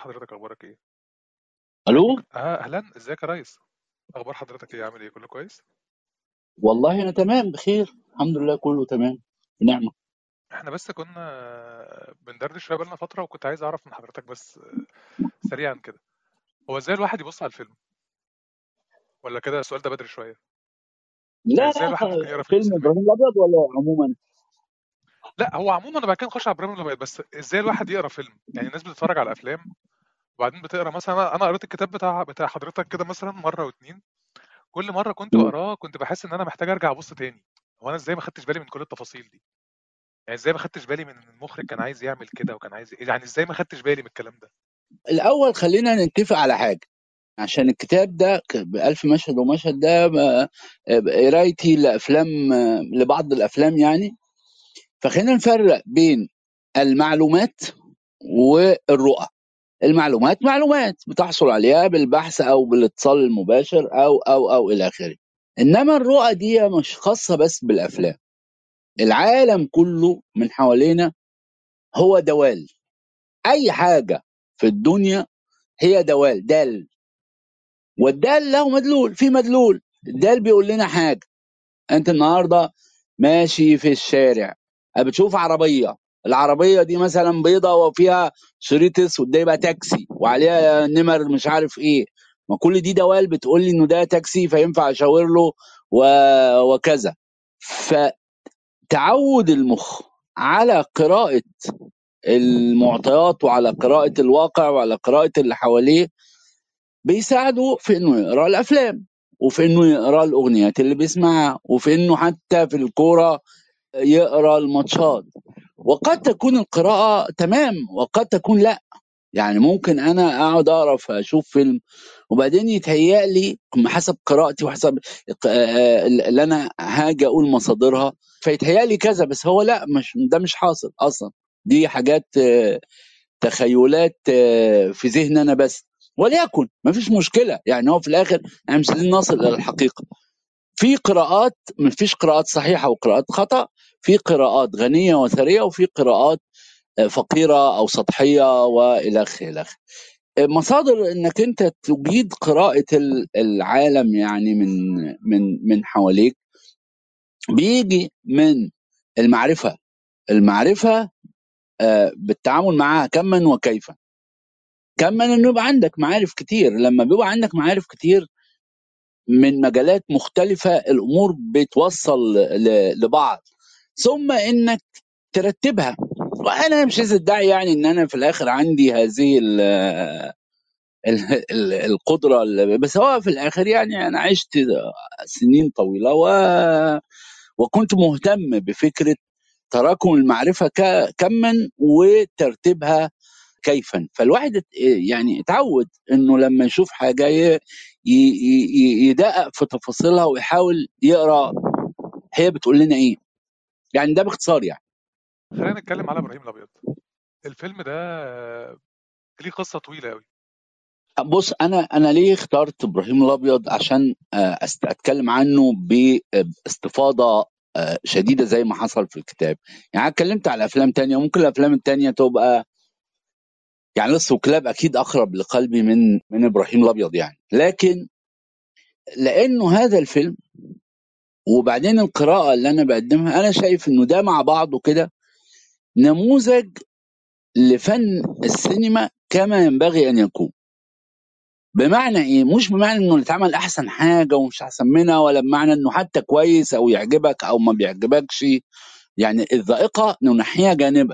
حضرتك اخبارك ايه الو اه اهلا ازيك يا ريس اخبار حضرتك ايه عامل ايه كله كويس والله انا تمام بخير الحمد لله كله تمام بنعمه احنا بس كنا بندردش شويه بقالنا فتره وكنت عايز اعرف من حضرتك بس سريعا كده هو ازاي الواحد يبص على الفيلم ولا كده السؤال ده بدري شويه يعني لا ازاي لا الواحد ممكن يقرا فيلم فيلم سينمائي ابراهيم الابيض ولا عموما لا هو عموما انا بعد كده نخش على ابراهيم الابيض بس ازاي الواحد يقرا فيلم يعني الناس بتتفرج على افلام وبعدين بتقرا مثلا انا أنا قريت الكتاب بتاع بتاع حضرتك كده مثلا مره واتنين كل مره كنت مم. بقراه كنت بحس ان انا محتاج ارجع ابص تاني هو انا ازاي ما خدتش بالي من كل التفاصيل دي يعني ازاي ما خدتش بالي من إن المخرج كان عايز يعمل كده وكان عايز يعني ازاي ما خدتش بالي من الكلام ده الاول خلينا نتفق على حاجه عشان الكتاب ده ك- بألف مشهد ومشهد ده ب- قرايتي لافلام لبعض الافلام يعني فخلينا نفرق بين المعلومات والرؤى المعلومات معلومات بتحصل عليها بالبحث او بالاتصال المباشر او او او الى اخره انما الرؤى دي مش خاصه بس بالافلام العالم كله من حوالينا هو دوال اي حاجه في الدنيا هي دوال دال والدال له مدلول في مدلول الدال بيقول لنا حاجه انت النهارده ماشي في الشارع بتشوف عربيه العربيه دي مثلا بيضه وفيها شريط اسود ده يبقى تاكسي وعليها نمر مش عارف ايه ما كل دي دوال بتقول لي انه ده تاكسي فينفع اشاور له و... وكذا فتعود المخ على قراءه المعطيات وعلى قراءة الواقع وعلى قراءة اللي حواليه بيساعده في انه يقرا الافلام وفي انه يقرا الاغنيات اللي بيسمعها وفي انه حتى في الكوره يقرا الماتشات وقد تكون القراءة تمام وقد تكون لا يعني ممكن انا اقعد اقرا فاشوف فيلم وبعدين يتهيأ لي حسب قراءتي وحسب آه، اللي انا هاجي اقول مصادرها فيتهيأ لي كذا بس هو لا مش ده مش حاصل اصلا دي حاجات آه، تخيلات آه، في ذهني انا بس وليكن ما فيش مشكله يعني هو في الاخر احنا مش عايزين نصل الى الحقيقه في قراءات ما فيش قراءات صحيحه وقراءات خطا في قراءات غنيه وثريه وفي قراءات آه، فقيره او سطحيه والى اخره الى اخره آه، مصادر انك انت تجيد قراءه ال- العالم يعني من من من حواليك بيجي من المعرفه المعرفه آه، بالتعامل معها كما وكيفا كما انه يبقى عندك معارف كتير لما بيبقى عندك معارف كتير من مجالات مختلفة الأمور بتوصل ل- لبعض ثم إنك ترتبها وأنا مش عايز أدعي يعني إن أنا في الآخر عندي هذه ال ال- ال- القدرة ال- بس هو في الآخر يعني أنا عشت سنين طويلة و وكنت مهتم بفكرة تراكم المعرفة ك- كما وترتيبها كيفا فالواحد ات- يعني اتعود انه لما يشوف حاجه ي- ي- ي- يدقق في تفاصيلها ويحاول يقرا هي بتقول لنا ايه يعني ده باختصار يعني خلينا نتكلم على ابراهيم الابيض الفيلم ده ليه قصه طويله قوي بص انا انا ليه اخترت ابراهيم الابيض عشان آه، أست- اتكلم عنه باستفاضه آه، شديده زي ما حصل في الكتاب يعني أنا اتكلمت على افلام تانية ممكن الافلام التانية تبقى يعني لص وكلاب اكيد اقرب لقلبي من من ابراهيم الابيض يعني لكن لانه هذا الفيلم وبعدين القراءة اللي أنا بقدمها أنا شايف إنه ده مع بعضه كده نموذج لفن السينما كما ينبغي أن يكون بمعنى إيه؟ مش بمعنى إنه اللي اتعمل أحسن حاجة ومش أحسن منها ولا بمعنى إنه حتى كويس أو يعجبك أو ما بيعجبكش يعني الذائقة ننحيها جانبا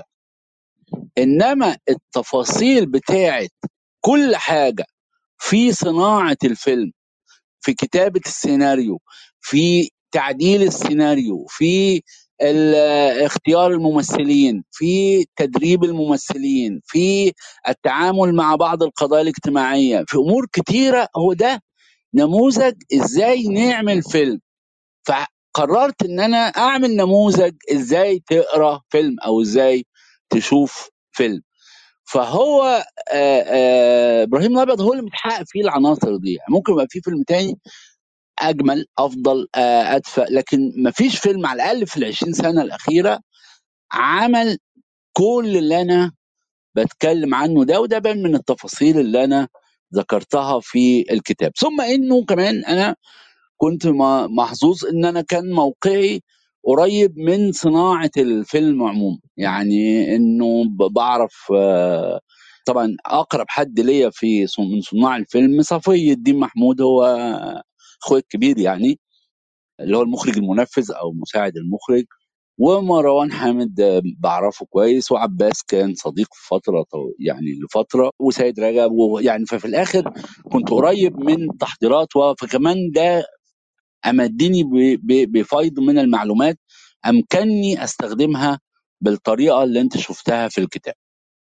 إنما التفاصيل بتاعت كل حاجة في صناعة الفيلم في كتابة السيناريو في تعديل السيناريو في ال- اختيار الممثلين في تدريب الممثلين في التعامل مع بعض القضايا الاجتماعية في أمور كتيرة هو ده نموذج إزاي نعمل فيلم فقررت إن أنا أعمل نموذج إزاي تقرأ فيلم أو إزاي تشوف فيلم فهو آه، آه، ابراهيم الابيض هو اللي متحقق فيه العناصر دي يعني ممكن يبقى في فيلم تاني اجمل افضل آه، ادفى لكن ما فيش فيلم على الاقل في ال 20 سنه الاخيره عمل كل اللي انا بتكلم عنه ده وده بان من التفاصيل اللي انا ذكرتها في الكتاب ثم انه كمان انا كنت م- محظوظ ان انا كان موقعي قريب من صناعة الفيلم عموما يعني انه ب- بعرف آه، طبعا اقرب حد ليا في صن- من صناع الفيلم صفي الدين محمود هو اخوي الكبير يعني اللي هو المخرج المنفذ او مساعد المخرج ومروان حامد آه، بعرفه كويس وعباس كان صديق في فتره طو- يعني لفتره وسيد رجب ويعني ففي الاخر كنت قريب من تحضيرات و- فكمان ده امدني ب- ب- بفيض من المعلومات امكنني استخدمها بالطريقه اللي انت شفتها في الكتاب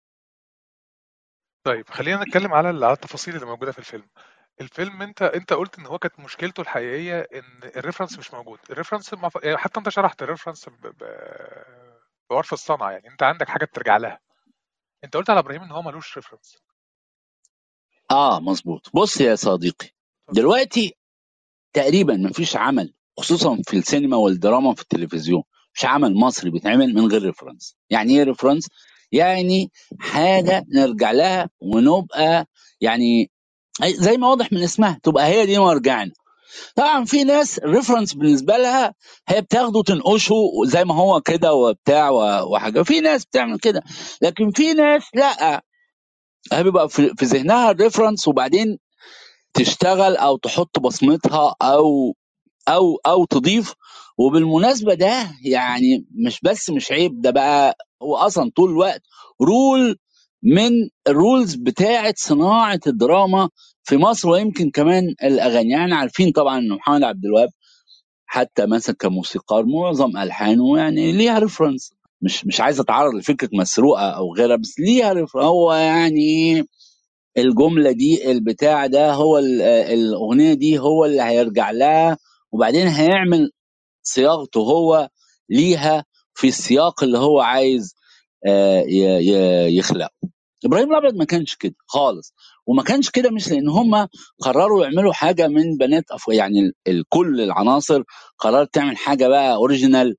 طيب خلينا نتكلم على ال- على التفاصيل اللي موجوده في الفيلم الفيلم انت انت قلت ان هو كانت مشكلته الحقيقيه ان الريفرنس مش موجود الريفرنس ما ف- يعني حتى انت شرحت الريفرنس ب... ب... بعرف الصنعه يعني انت عندك حاجه ترجع لها انت قلت على ابراهيم ان هو ملوش ريفرنس اه مظبوط بص يا صديقي دلوقتي تقريبا مفيش عمل خصوصا في السينما والدراما في التلفزيون مش عمل مصري بيتعمل من غير ريفرنس يعني ايه ريفرنس يعني حاجه نرجع لها ونبقى يعني زي ما واضح من اسمها تبقى هي دي مرجعنا طبعا في ناس الريفرنس بالنسبه لها هي بتاخده تنقشه زي ما هو كده وبتاع و- وحاجه في ناس بتعمل كده لكن في ناس لا هي بيبقى في في ذهنها الريفرنس وبعدين تشتغل او تحط بصمتها او او او تضيف وبالمناسبه ده يعني مش بس مش عيب ده بقى هو اصلا طول الوقت رول من الرولز بتاعه صناعه الدراما في مصر ويمكن كمان الاغاني يعني عارفين طبعا ان محمد عبد الوهاب حتى مثلا كموسيقار معظم الحانه يعني ليها ريفرنس مش مش عايز اتعرض لفكره مسروقه او غيرها بس ليها ريفرنس هو يعني الجمله دي البتاع ده هو ال- الاغنيه دي هو اللي هيرجع لها وبعدين هيعمل صياغته هو ليها في السياق اللي هو عايز آه، ي- ي- يخلقه ابراهيم الابيض ما كانش كده خالص وما كانش كده مش لان هم قرروا يعملوا حاجه من بنات أف... يعني ال- ال- كل العناصر قررت تعمل حاجه بقى اوريجينال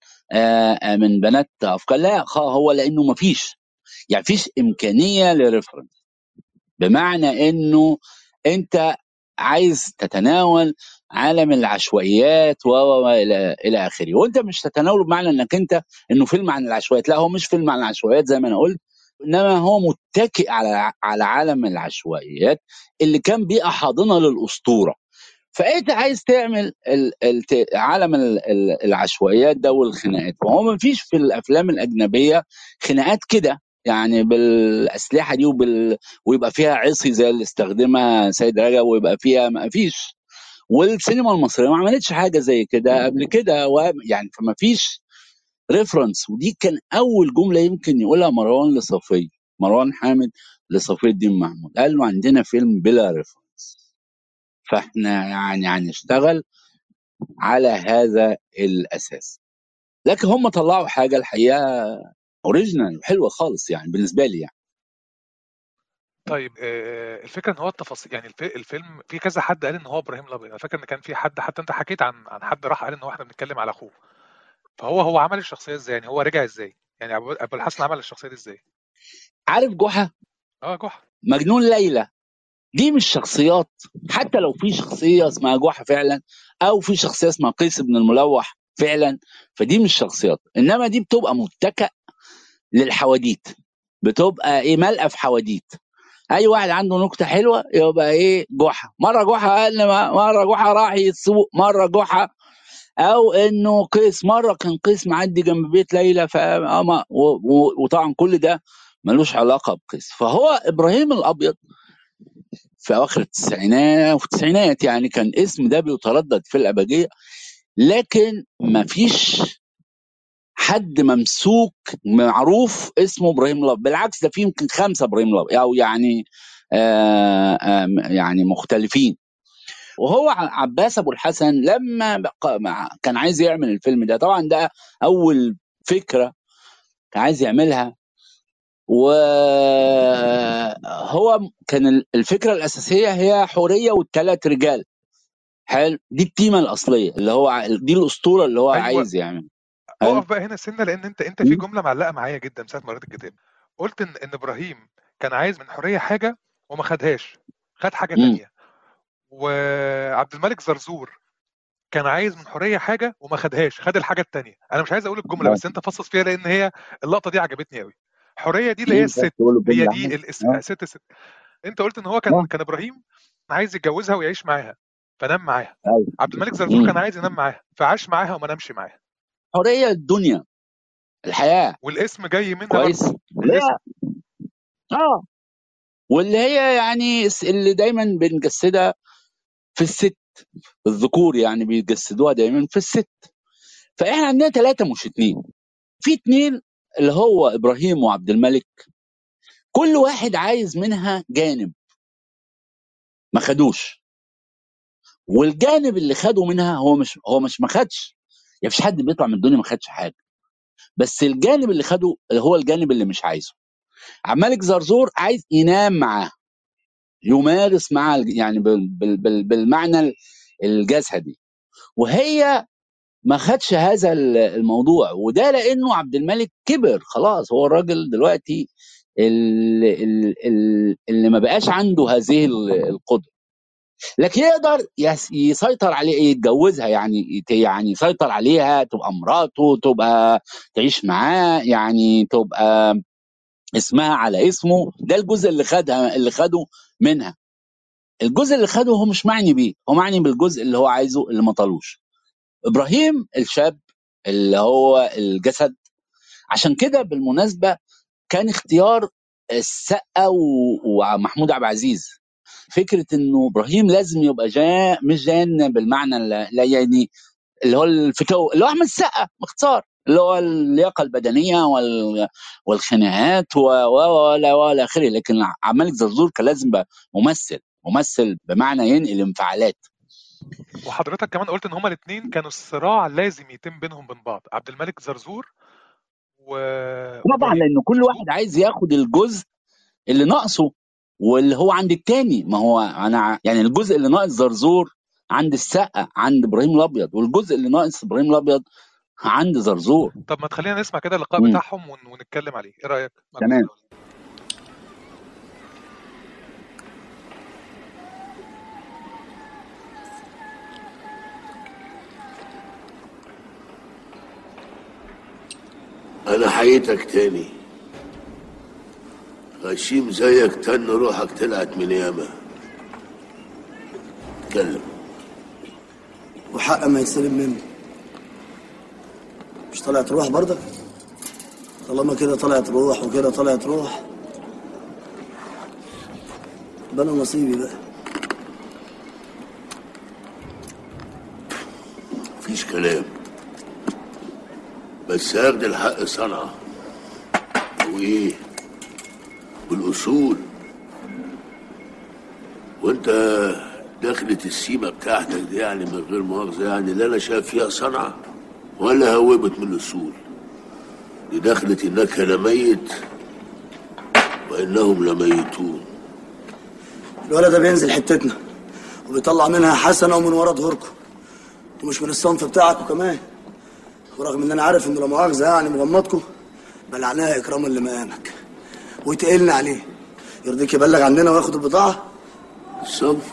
من بنات افكار لا خ- هو لانه ما فيش يعني فيش امكانيه لريفرنس بمعنى انه انت عايز تتناول عالم العشوائيات و و- و الى الى اخره وانت مش تتناوله بمعنى انك انت انه فيلم عن العشوائيات لا هو مش فيلم عن العشوائيات زي ما انا قلت انما هو متكئ على على عالم العشوائيات اللي كان بيئه حاضنه للاسطوره فانت عايز تعمل ال ال عالم ال ال العشوائيات ده والخناقات وهو ما فيش في الافلام الاجنبيه خناقات كده يعني بالاسلحه دي وبال ويبقى فيها عصي زي اللي استخدمها سيد رجب ويبقى فيها ما فيش والسينما المصريه ما عملتش حاجه زي كده قبل كده و- يعني فما فيش ريفرنس ودي كان اول جمله يمكن يقولها مروان لصفي مروان حامد لصفي الدين محمود قال له عندنا فيلم بلا ريفرنس فاحنا يعني هنشتغل على هذا الاساس لكن هم طلعوا حاجه الحقيقه اوريجينال وحلوه خالص يعني بالنسبه لي يعني طيب آه، الفكره ان هو التفاصيل يعني الف- الفيلم في كذا حد قال ان هو ابراهيم الابيض انا فاكر ان كان في حد حتى انت حكيت عن عن حد راح قال ان هو احنا بنتكلم على اخوه فهو هو عمل الشخصيه ازاي يعني هو رجع ازاي يعني ابو أبو الحسن عمل الشخصيه دي ازاي عارف جحا اه جحا مجنون ليلى دي مش شخصيات حتى لو في شخصيه اسمها جحا فعلا او في شخصيه اسمها قيس بن الملوح فعلا فدي مش شخصيات انما دي بتبقى متكأ للحواديت بتبقى ايه ملقى في حواديت اي واحد عنده نكته حلوه يبقى ايه جحا مره جحا قال مره جحا راح يسوق مره جحا او انه قيس مره كان قيس معدي جنب بيت ليلى ف أما- و- و- وطبعا كل ده ملوش علاقه بقيس فهو ابراهيم الابيض في اواخر التسعينات وفي التسعينات يعني كان اسم ده بيتردد في الابجيه لكن مفيش حد ممسوك معروف اسمه ابراهيم الابيض بالعكس ده في يمكن خمسه ابراهيم الابيض او يعني آه آه يعني مختلفين وهو ع- عباس ابو الحسن لما بق- مع- كان عايز يعمل الفيلم ده طبعا ده اول فكره كان عايز يعملها وهو كان ال- الفكره الاساسيه هي حوريه والثلاث رجال حلو دي التيمه الاصليه اللي هو ع- دي الاسطوره اللي هو ايوه عايز يعمل حلو اقف بقى هنا سنه لان انت انت في جمله معلقه معايا جدا من ساعه ما قريت الكتاب قلت ان ان ابراهيم كان عايز من حوريه حاجه وما خدهاش خد حاجه مم. تانية وعبد الملك زرزور كان عايز من حوريه حاجه وما خدهاش خد الحاجه التانية انا مش عايز اقول الجمله آه. بس انت فصص فيها لان هي اللقطه دي عجبتني قوي حوريه دي اللي هي مين كان الست تقول هي الجملة دي أحمد؟ الاس... آه. ست ست انت قلت ان هو كان آه. كان ابراهيم عايز يتجوزها ويعيش معاها فنام معاها أيوة. عبد الملك زرزور مم. كان عايز ينام معاها فعاش معاها وما نامش معاها حريه الدنيا الحياه والاسم جاي منها كويس برضه اللي هي الاسم اه واللي هي يعني س- اللي دايما بنجسدها في الست الذكور يعني بيجسدوها دايما في الست فاحنا عندنا ثلاثه مش اتنين في اتنين اللي هو ابراهيم وعبد الملك كل واحد عايز منها جانب ما خدوش والجانب اللي خده منها هو مش هو مش ما خدش يعني مفيش حد بيطلع من الدنيا ما خدش حاجه بس الجانب اللي خده هو الجانب اللي مش عايزه عبد الملك زرزور عايز ينام معاه يمارس مع الج- يعني بال بال بال بالمعنى الجسدي وهي ما خدش هذا ال- الموضوع وده لانه عبد الملك كبر خلاص هو الراجل دلوقتي اللي, اللي, اللي ما بقاش عنده هذه ال- القدره لكن يقدر يس- يسيطر عليه يتجوزها يعني يت- يعني يسيطر عليها تبقى مراته تبقى تعيش معاه يعني تبقى اسمها على اسمه ده الجزء اللي خدها اللي خده منها الجزء اللي خده هو مش معني بيه هو معني بالجزء اللي هو عايزه اللي ما طالوش ابراهيم الشاب اللي هو الجسد عشان كده بالمناسبه كان اختيار السقا و- ومحمود عبد العزيز فكره انه ابراهيم لازم يبقى جا مش جان بالمعنى لا لا يعني اللي هو الفتو اللي هو احمد السقا باختصار اللي هو اللياقه البدنيه وال... والخناقات و و ولا ولا اخره لكن عبد الملك زرزور كان لازم يبقى ممثل ممثل بمعنى ينقل انفعالات وحضرتك كمان قلت ان هما الاثنين كانوا الصراع لازم يتم بينهم بين بعض عبد الملك زرزور و... طبعا وابراهيم لان كل مظبوط واحد عايز ياخد الجزء اللي ناقصه واللي هو عند التاني ما هو انا ع- يعني الجزء اللي ناقص زرزور عند السقا عند ابراهيم الابيض والجزء اللي ناقص ابراهيم الابيض عند زرزور طب ما تخلينا نسمع كده اللقاء مم. بتاعهم ون... ونتكلم عليه ايه رايك مع الجزء تمام الاولاني انا حييتك تاني غشيم زيك تن روحك طلعت من ياما اتكلم وحق ما يتسلب مني مش طلعت روح برضك طالما كده طلعت روح وكده طلعت روح ده انا نصيبي بقى مفيش كلام بس هاخد الحق صنعة وايه والاصول وانت دخلة السيمة بتاعتك دي يعني من غير مؤاخذة يعني اللي انا شايف فيها صنعة ولا هوبت من الاصول دي دخلة انك لميت وانهم لميتون الولد ده بينزل حتتنا وبيطلع منها حسنه ومن ورا ظهوركم ومش من الصنف بتاعكم كمان ورغم ان انا عارف انه لا مؤاخذه يعني مغمضكم بلعناها اكراما لمقامك ويتقلنا عليه يرضيك يبلغ عننا وياخد البضاعه الصنف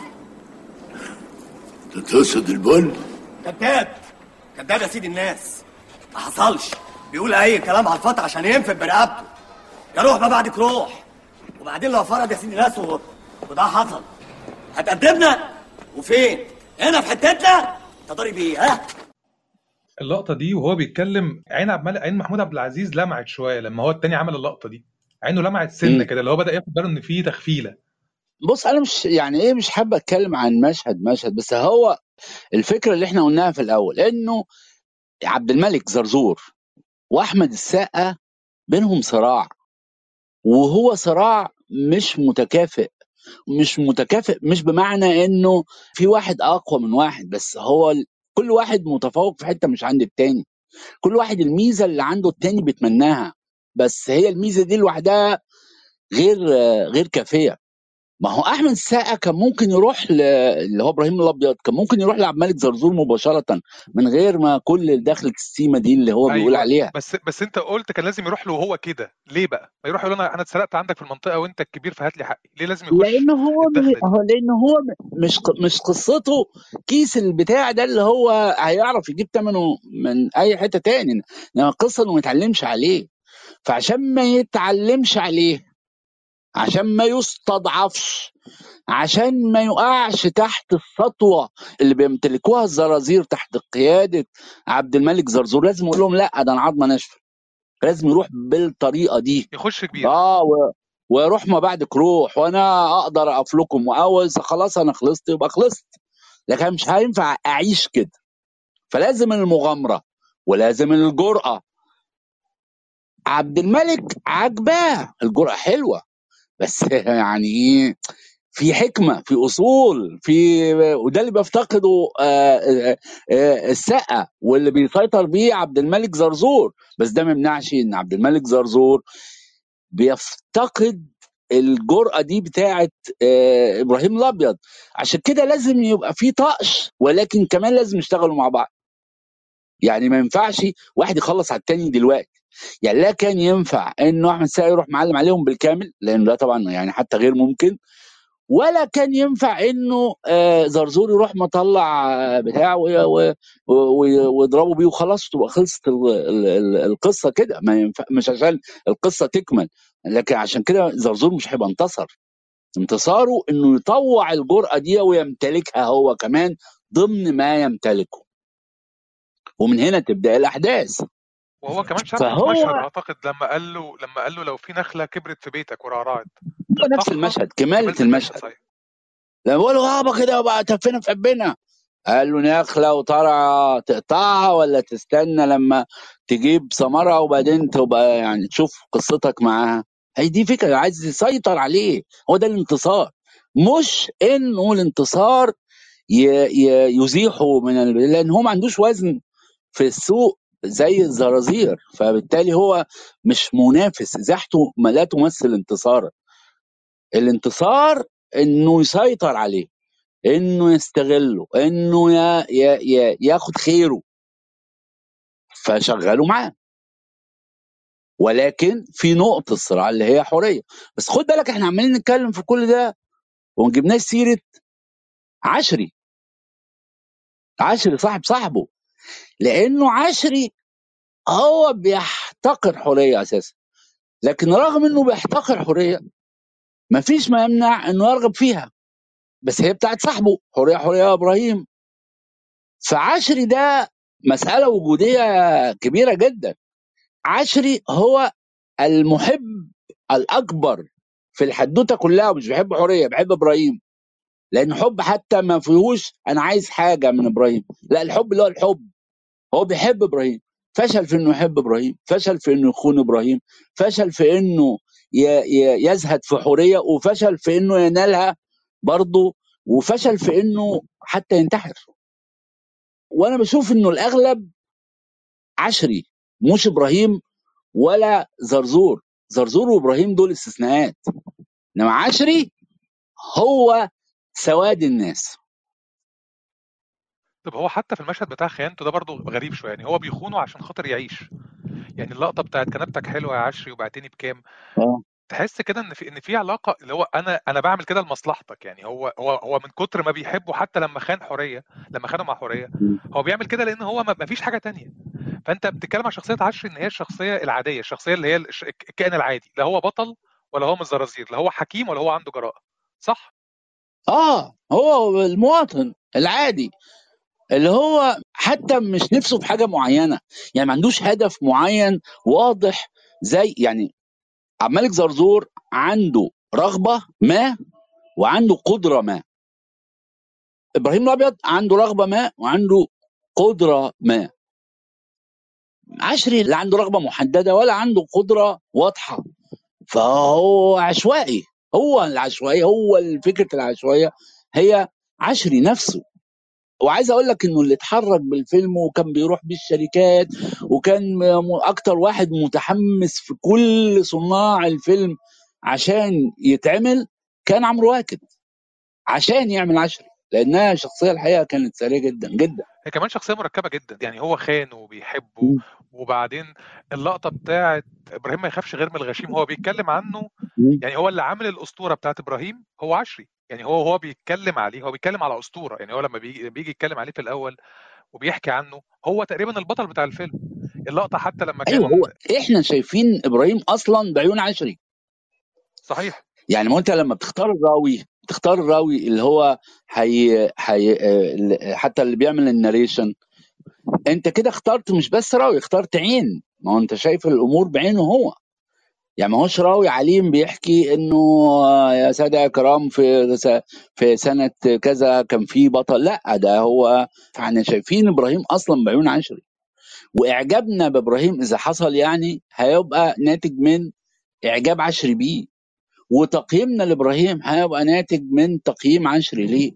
انت تقصد البن كذاب كذاب يا سيدي الناس ما حصلش بيقول اي كلام على الفتح عشان ينفد برقبته يا روح ما بعدك روح وبعدين لو فرض يا سيدي الناس و... وده حصل هتقدمنا وفين هنا في حتتنا تضرب ايه ها اللقطه دي وهو بيتكلم عين عبد الملك عين محمود عبد العزيز لمعت شويه لما هو التاني عمل اللقطه دي عينه لمعت سنه مم. كده اللي هو بدا ياخد باله ان في تخفيله بص انا مش يعني ايه مش حابب اتكلم عن مشهد مشهد بس هو الفكره اللي احنا قلناها في الاول انه عبد الملك زرزور واحمد السقا بينهم صراع وهو صراع مش متكافئ مش متكافئ مش بمعنى انه في واحد اقوى من واحد بس هو ال- كل واحد متفوق في حته مش عند التاني كل واحد الميزه اللي عنده التاني بيتمناها بس هي الميزه دي لوحدها غير غير كافيه ما هو احمد السقا كان ممكن يروح ل... اللي هو ابراهيم الابيض كان ممكن يروح لعبد الملك زرزور مباشره من غير ما كل دخلة السيما دي اللي هو بيقول ايوه عليها بس بس انت قلت كان لازم يروح له وهو كده ليه بقى ما يروح يقول انا انا اتسرقت عندك في المنطقه وانت الكبير فهات لي حقي ليه لازم يخش لان هو م- الدخله دي هو لان هو م- مش ق- مش قصته كيس البتاع ده اللي هو هيعرف يجيب ثمنه من اي حته تاني انما القصه انه ما يتعلمش عليه فعشان ما يتعلمش عليه عشان ما يستضعفش عشان ما يقعش تحت السطوة اللي بيمتلكوها الزرازير تحت قيادة عبد الملك زرزور لازم يقول لهم لا ده انا عظمة ناشفة لازم يروح بالطريقة دي يخش كبير اه و... ويروح ما بعدك روح وانا اقدر اقف لكم واول خلاص انا خلصت يبقى خلصت لكن مش هينفع اعيش كده فلازم المغامرة ولازم الجرأة عبد الملك عجباه الجرأة حلوة بس يعني ايه في حكمه في اصول في وده اللي بيفتقده آه، آه، آه، السقا واللي بيسيطر بيه عبد الملك زرزور بس ده ما يمنعش ان عبد الملك زرزور بيفتقد الجرأة دي بتاعت آه، ابراهيم الابيض عشان كده لازم يبقى في طقش ولكن كمان لازم يشتغلوا مع بعض يعني ما ينفعش واحد يخلص على التاني دلوقتي يعني لا كان ينفع انه احمد السقا يروح معلم عليهم بالكامل لان ده طبعا يعني حتى غير ممكن ولا كان ينفع انه آه، زرزور يروح مطلع آه، بتاع وي- و- و- ويضربوا بيه وخلاص تبقى خلصت ال- ال- ال- القصه كده ما ينفع مش عشان القصه تكمل لكن عشان كده زرزور مش هيبقى انتصر انتصاره انه يطوع الجرأه دي ويمتلكها هو كمان ضمن ما يمتلكه ومن هنا تبدا الاحداث وهو كمان شاركه في فهو مشهد اعتقد لما قال له لما قال له لو في نخله كبرت في بيتك ورعرعت هو نفس تقطعها المشهد كماله كمالة المشهد المشهد صحيح لما بقول له يابا كده بقى تفينا في حبنا قال له نخلة وطرعة تقطعها ولا تستنى لما تجيب ثمرة وبعدين تبقى يعني تشوف قصتك معاها هي دي فكرة عايز يسيطر عليه هو ده الانتصار مش انه الانتصار ي- ي- يزيحه من ال... لان هو ما عندوش وزن في السوق زي الزرازير فبالتالي هو مش منافس ازاحته ما لا تمثل انتصارا الانتصار انه يسيطر عليه انه يستغله انه يا يا يا ياخد خيره فشغله معاه ولكن في نقطة الصراع اللي هي حرية بس خد بالك احنا عمالين نتكلم في كل ده وما جبناش سيرة عشري عشري صاحب صاحبه لانه عشري هو بيحتقر حرية اساسا لكن رغم انه بيحتقر حرية مفيش ما يمنع انه يرغب فيها بس هي بتاعت صاحبه حرية حرية يا ابراهيم فعشري ده مسألة وجودية كبيرة جدا عشري هو المحب الأكبر في الحدوتة كلها ومش بيحب حرية بيحب إبراهيم لأن حب حتى ما فيهوش أنا عايز حاجة من إبراهيم لا الحب اللي هو الحب هو بيحب إبراهيم فشل في إنه يحب إبراهيم فشل في إنه يخون إبراهيم فشل في إنه ي- ي- يزهد في حرية وفشل في إنه ينالها برضه وفشل في إنه حتى ينتحر وأنا بشوف إنه الأغلب عشري مش إبراهيم ولا زرزور زرزور وابراهيم دول استثناءات انما عشري هو سواد الناس طب هو حتى في المشهد بتاع خيانته ده برضه غريب شويه يعني هو بيخونه عشان خاطر يعيش يعني اللقطه بتاعت كنبتك حلوه يا عشري وبعتني بكام اه تحس كده ان في ان في علاقه اللي هو انا انا بعمل كده لمصلحتك يعني هو هو هو من كتر ما بيحبه حتى لما خان حوريه لما خانه مع حوريه هو بيعمل كده لان هو ما ما فيش حاجه تانية فانت بتتكلم عن شخصيه عشري ان هي الشخصيه العاديه الشخصيه اللي هي الش- الكائن العادي لا هو بطل ولا هو من الزرازير لا هو حكيم ولا هو عنده جراءه صح اه هو المواطن العادي اللي هو حتى مش نفسه في حاجه معينه يعني ما عندوش هدف معين واضح زي يعني عبد الملك زرزور عنده رغبه ما وعنده قدره ما ابراهيم الابيض عنده رغبه ما وعنده قدره ما عشري لا عنده رغبه محدده ولا عنده قدره واضحه فهو عشوائي هو العشوائي هو فكره العشوائيه هي عشري نفسه وعايز اقول لك انه اللي اتحرك بالفيلم وكان بيروح بالشركات وكان م- اكتر واحد متحمس في كل صناع الفيلم عشان يتعمل كان عمرو واكد عشان يعمل عشري لانها شخصيه الحقيقه كانت سريعه جدا جدا هي كمان شخصيه مركبه جدا يعني هو خان وبيحبه مم. وبعدين اللقطه بتاعت ابراهيم ما يخافش غير من الغشيم هو بيتكلم عنه مم. يعني هو اللي عامل الاسطوره بتاعت ابراهيم هو عشري يعني هو هو بيتكلم عليه هو بيتكلم على اسطوره يعني هو لما بيجي, بيجي يتكلم عليه في الاول وبيحكي عنه هو تقريبا البطل بتاع الفيلم اللقطه حتى لما كان ايوه هو احنا شايفين ابراهيم اصلا بعيون عشري صحيح يعني ما انت لما بتختار الراوي تختار الراوي اللي هو حي... حي... آه، حتى اللي بيعمل الناريشن انت كده اخترت مش بس راوي اخترت عين ما هو انت شايف الامور بعينه هو يعني ما هوش راوي عليم بيحكي انه آه، يا ساده يا كرام في س- في سنه كذا كان في بطل لا ده هو احنا شايفين ابراهيم اصلا بعيون عشري واعجابنا بابراهيم اذا حصل يعني هيبقى ناتج من اعجاب عشري بيه وتقييمنا لابراهيم هيبقى ناتج من تقييم عشري ليه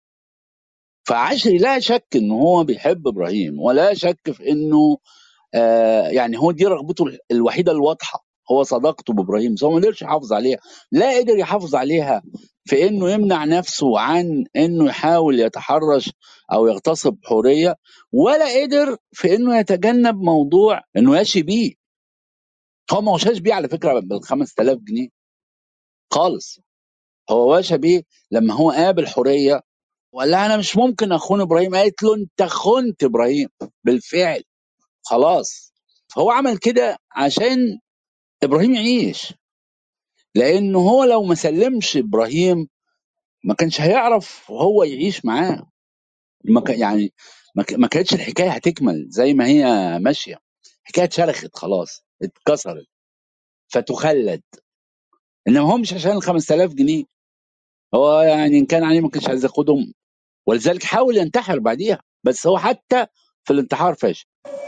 فعشري لا شك ان هو بيحب ابراهيم ولا شك في انه آه يعني هو دي رغبته الوحيده الواضحه هو صداقته بابراهيم بس هو ما قدرش يحافظ عليها لا قدر يحافظ عليها في انه يمنع نفسه عن انه يحاول يتحرش او يغتصب حوريه ولا قدر في انه يتجنب موضوع انه يشي بيه هو ما وشاش بيه على فكره بال 5000 جنيه خالص هو وشى بيه لما هو قابل حوريه وقال لها انا مش ممكن اخون ابراهيم قالت له انت خنت ابراهيم بالفعل خلاص فهو عمل كده عشان ابراهيم يعيش لانه هو لو ما سلمش ابراهيم ما كانش هيعرف هو يعيش معاه ما كان يعني ما ك- ما كانتش الحكايه هتكمل زي ما هي ماشيه الحكايه اتشرخت خلاص اتكسرت فتخلد انما هو مش عشان ال 5000 جنيه هو يعني ان كان عليه ما كانش عايز ياخدهم ولذلك حاول ينتحر بعديها بس هو حتى في الانتحار فاشل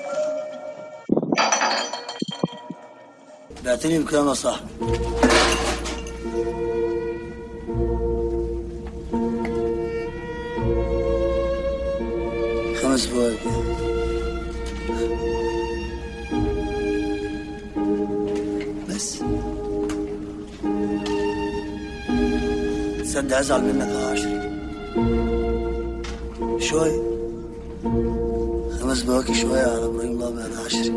بعتني بكام يا صاحبي خمس فواكه بس تصدق ازعل منك يا عشري شوية خمس بواكي شوية على ابراهيم الابيض يا عشري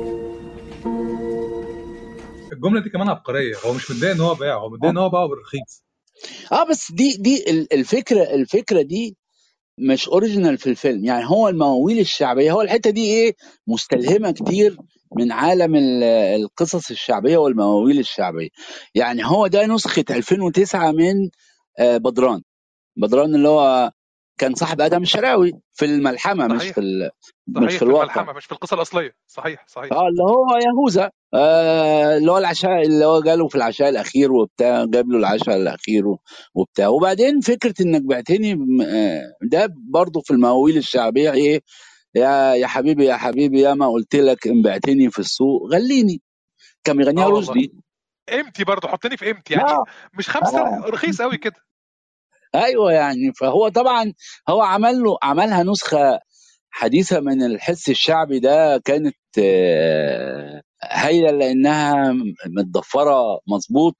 الجمله دي كمان عبقريه هو مش متضايق ان هو باع هو متضايق ان هو باعه بالرخيص اه بس دي دي ال- الفكره الفكره دي مش اوريجينال في الفيلم يعني هو المواويل الشعبيه هو الحته دي ايه مستلهمه كتير من عالم ال- القصص الشعبيه والمواويل الشعبيه يعني هو ده نسخه 2009 من آه، بدران بدران اللي هو كان صاحب ادم الشراوي في الملحمه مش صحيح في ال- مش صحيح في في الواقع الملحمه مش في القصه الاصليه صحيح صحيح اه اللي هو يهوذا آه اللي هو العشاء اللي هو جاله في العشاء الاخير وبتاع جاب له العشاء الاخير و- وبتاع وبعدين فكره انك بعتني م- آه، ده برضه في المواويل الشعبيه ايه يا يا حبيبي يا حبيبي يا ما قلت لك ان بعتني في السوق غليني كان بيغنيها اه والله رشدي قيمتي برضه حطني في قيمتي يعني اه مش خمسة اه رخيص قوي كده ايوه يعني فهو طبعا هو عمل له عملها نسخه حديثه من الحس الشعبي ده كانت آه، هايله لانها متضفره مظبوط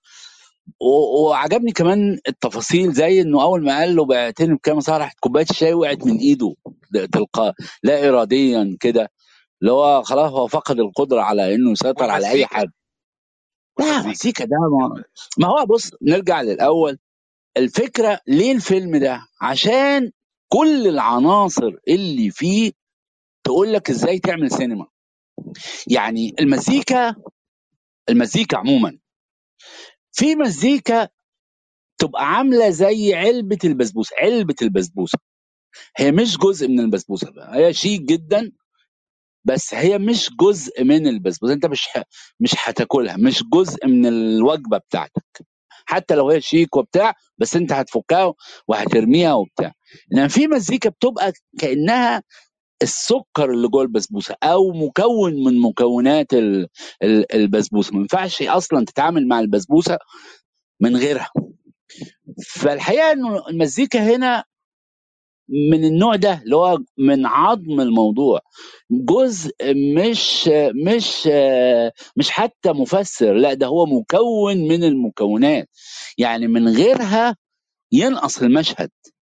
و- وعجبني كمان التفاصيل زي انه اول ما قال له بعتني بكام صار راحت كوبايه الشاي وقعت من ايده تلقاء لا اراديا كده اللي هو خلاص هو فقد القدره على انه يسيطر على اي والمزيكا حاجه لا والمزيكا مزيكا ده ما, الم... ما هو بص نرجع للاول الفكره ليه الفيلم ده عشان كل العناصر اللي فيه تقول لك ازاي تعمل سينما يعني المزيكا المزيكا عموما في مزيكا تبقى عامله زي علبه البسبوسه علبه البسبوسه هي مش جزء من البسبوسه بقى. هي شيك جدا بس هي مش جزء من البسبوسه انت مش ح... مش هتاكلها مش جزء من الوجبه بتاعتك حتى لو هي شيك وبتاع بس انت هتفكها وهترميها وبتاع انما في مزيكا بتبقى كانها السكر اللي جوه البسبوسه او مكون من مكونات ال- ال- البسبوسه ما ينفعش اصلا تتعامل مع البسبوسه من غيرها فالحقيقه انه المزيكا هنا من النوع ده اللي هو من عظم الموضوع جزء مش مش مش حتى مفسر لا ده هو مكون من المكونات يعني من غيرها ينقص المشهد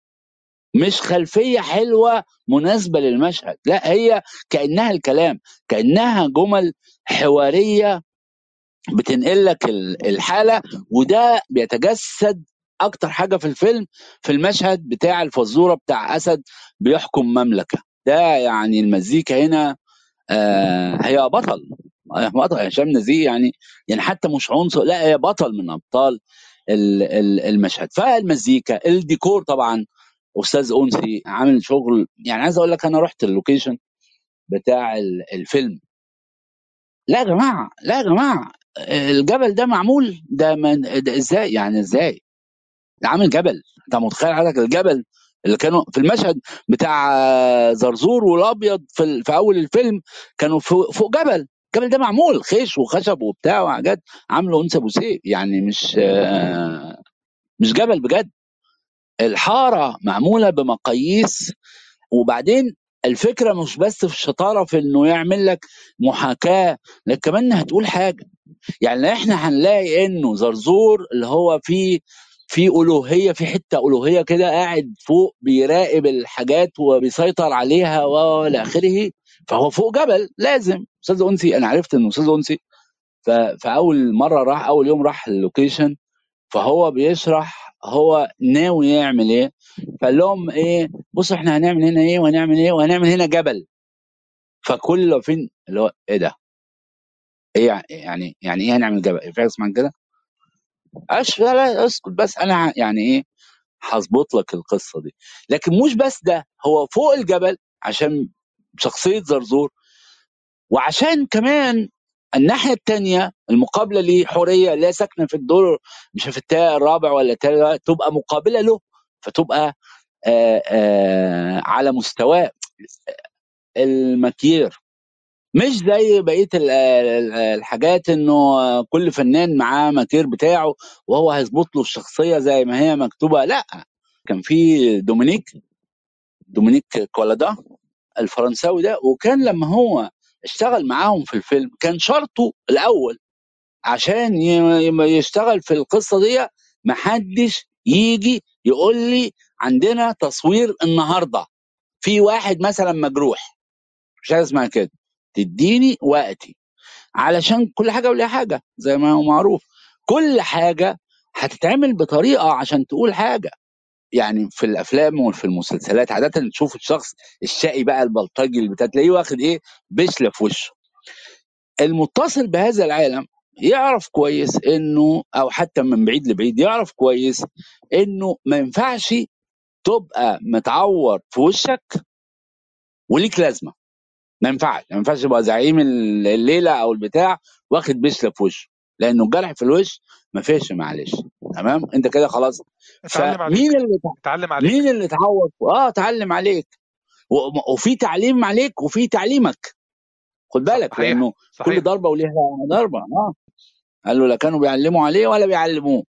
مش خلفية حلوة مناسبة للمشهد لا هي كأنها الكلام كأنها جمل حوارية بتنقل لك ال- الحالة وده بيتجسد أكتر حاجة في الفيلم في المشهد بتاع الفزورة بتاع أسد بيحكم مملكة ده يعني المزيكا هنا آه هي بطل هي بطل هشام نزيه يعني يعني حتى مش عنصر لا هي بطل من أبطال ال- ال- المشهد فالمزيكا الديكور طبعا استاذ انسي عامل شغل يعني عايز اقول لك انا رحت اللوكيشن بتاع ال- الفيلم لا يا جماعه لا يا جماعه الجبل ده معمول ده من ده ازاي يعني ازاي ده عامل جبل انت متخيل حضرتك الجبل اللي كانوا في المشهد بتاع زرزور والابيض في, ال- في اول الفيلم كانوا فوق, فوق جبل الجبل ده معمول خيش وخشب وبتاع وحاجات عامله انثى بوسيه يعني مش آه، مش جبل بجد الحاره معموله بمقاييس وبعدين الفكره مش بس في الشطاره في انه يعمل لك محاكاه لكن كمان انها تقول حاجه يعني احنا هنلاقي انه زرزور اللي هو فيه في الوهيه في حته الوهيه كده قاعد فوق بيراقب الحاجات وبيسيطر عليها والى اخره فهو فوق جبل لازم استاذ انسي انا عرفت انه استاذ انسي ف- فاول مره راح اول يوم راح اللوكيشن فهو بيشرح هو ناوي يعمل ايه فقال لهم ايه بصوا احنا هنعمل هنا ايه وهنعمل ايه وهنعمل هنا جبل فكل فين اللي هو ايه ده ايه يعني يعني يعني ايه هنعمل جبل في حاجه اسمها كده اش لا لا اسكت بس انا ه- يعني ايه هظبط لك القصه دي لكن مش بس ده هو فوق الجبل عشان شخصيه زرزور وعشان كمان الناحيه الثانيه المقابله ليه حوريه اللي هي ساكنه في الدور مش في التا الرابع ولا التالت تبقى مقابله له فتبقى آآ آآ على مستواه المكير مش زي بقيه ال- ال- الحاجات انه كل فنان معاه مكير بتاعه وهو هيظبط له الشخصيه زي ما هي مكتوبه لا كان في دومينيك دومينيك كولادا الفرنساوي ده وكان لما هو اشتغل معاهم في الفيلم كان شرطه الاول عشان ي- ي- يشتغل في القصه دي محدش يجي يقول لي عندنا تصوير النهارده في واحد مثلا مجروح مش حاجه اسمها كده تديني وقتي علشان كل حاجه وليها حاجه زي ما هو معروف كل حاجه هتتعمل بطريقه عشان تقول حاجه يعني في الافلام وفي المسلسلات عاده تشوف الشخص الشقي بقى البلطجي اللي بتاع تلاقيه واخد ايه بشله في وشه المتصل بهذا العالم يعرف كويس انه او حتى من بعيد لبعيد يعرف كويس انه ما ينفعش تبقى متعور في وشك وليك لازمه ما ينفعش ما ينفعش يبقى زعيم الليله او البتاع واخد بشله في وشه لانه الجرح في الوش ما فيش معلش تمام انت كده خلاص اتعلم عليك فمين اللي اتعلم عليك مين اللي اتعور اه اتعلم عليك و- وفي تعليم عليك وفي تعليمك خد بالك صحيح لانه كل صحيح ضربه وليها ضربه اه قال له لا كانوا بيعلموا عليه ولا بيعلموه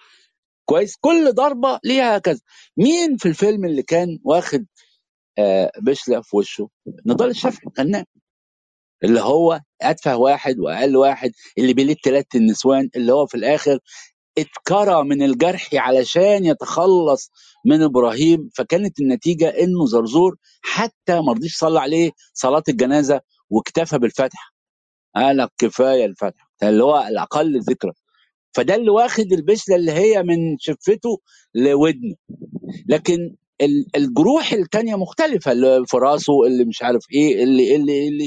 كويس كل ضربه ليها كذا مين في الفيلم اللي كان واخد آه بشله في وشه نضال الشافعي فنان اللي هو اتفه واحد واقل واحد اللي بيلد ثلاث النسوان اللي هو في الاخر اتكرى من الجرح علشان يتخلص من ابراهيم فكانت النتيجه انه زرزور حتى ما رضيش يصلي عليه صلاه الجنازه واكتفى بالفتح قال لك كفايه الفتح ده اللي هو الاقل ذكرى فده اللي واخد البشله اللي هي من شفته لودنه لكن ال- الجروح التانية مختلفة اللي في راسه اللي مش عارف ايه اللي اللي اللي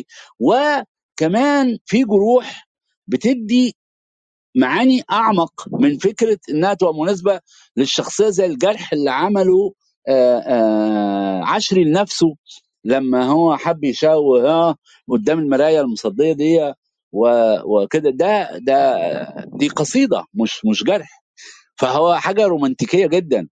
وكمان في جروح بتدي معاني اعمق من فكره انها تبقى مناسبه للشخصيه زي الجرح اللي عمله آه، آه، عشري لنفسه لما هو حب يشاور ها قدام المرايه المصديه دي و- وكده ده ده دي قصيده مش مش جرح فهو حاجه رومانتيكيه جدا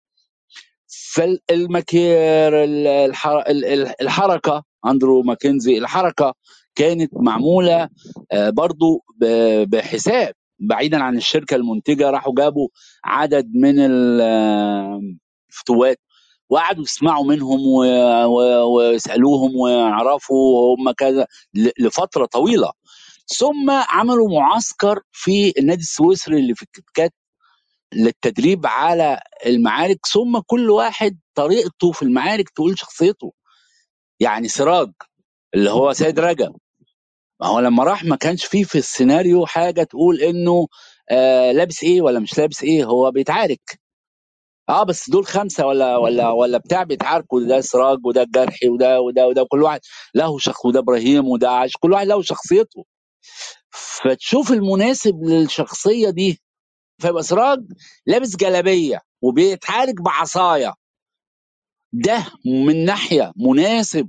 فالمكير ال- الح- ال- ال- الحركه اندرو ماكنزي الحركه كانت معموله آه، برضو ب- بحساب بعيدا عن الشركه المنتجه راحوا جابوا عدد من الفتوات وقعدوا يسمعوا منهم و... و... ويسالوهم ويعرفوا هم كذا ل... لفتره طويله ثم عملوا معسكر في النادي السويسري اللي في الكتكات للتدريب على المعارك ثم كل واحد طريقته في المعارك تقول شخصيته يعني سراج اللي هو سيد رجب ما هو لما راح ما كانش فيه في السيناريو حاجه تقول انه آه لابس ايه ولا مش لابس ايه هو بيتعارك اه بس دول خمسه ولا ولا ولا بتاع بيتعاركوا ده سراج وده الجرحي وده وده وده كل واحد له شخص وده ابراهيم وده عاش كل واحد له شخصيته فتشوف المناسب للشخصيه دي فيبقى سراج لابس جلابيه وبيتحارك بعصايه ده من ناحيه مناسب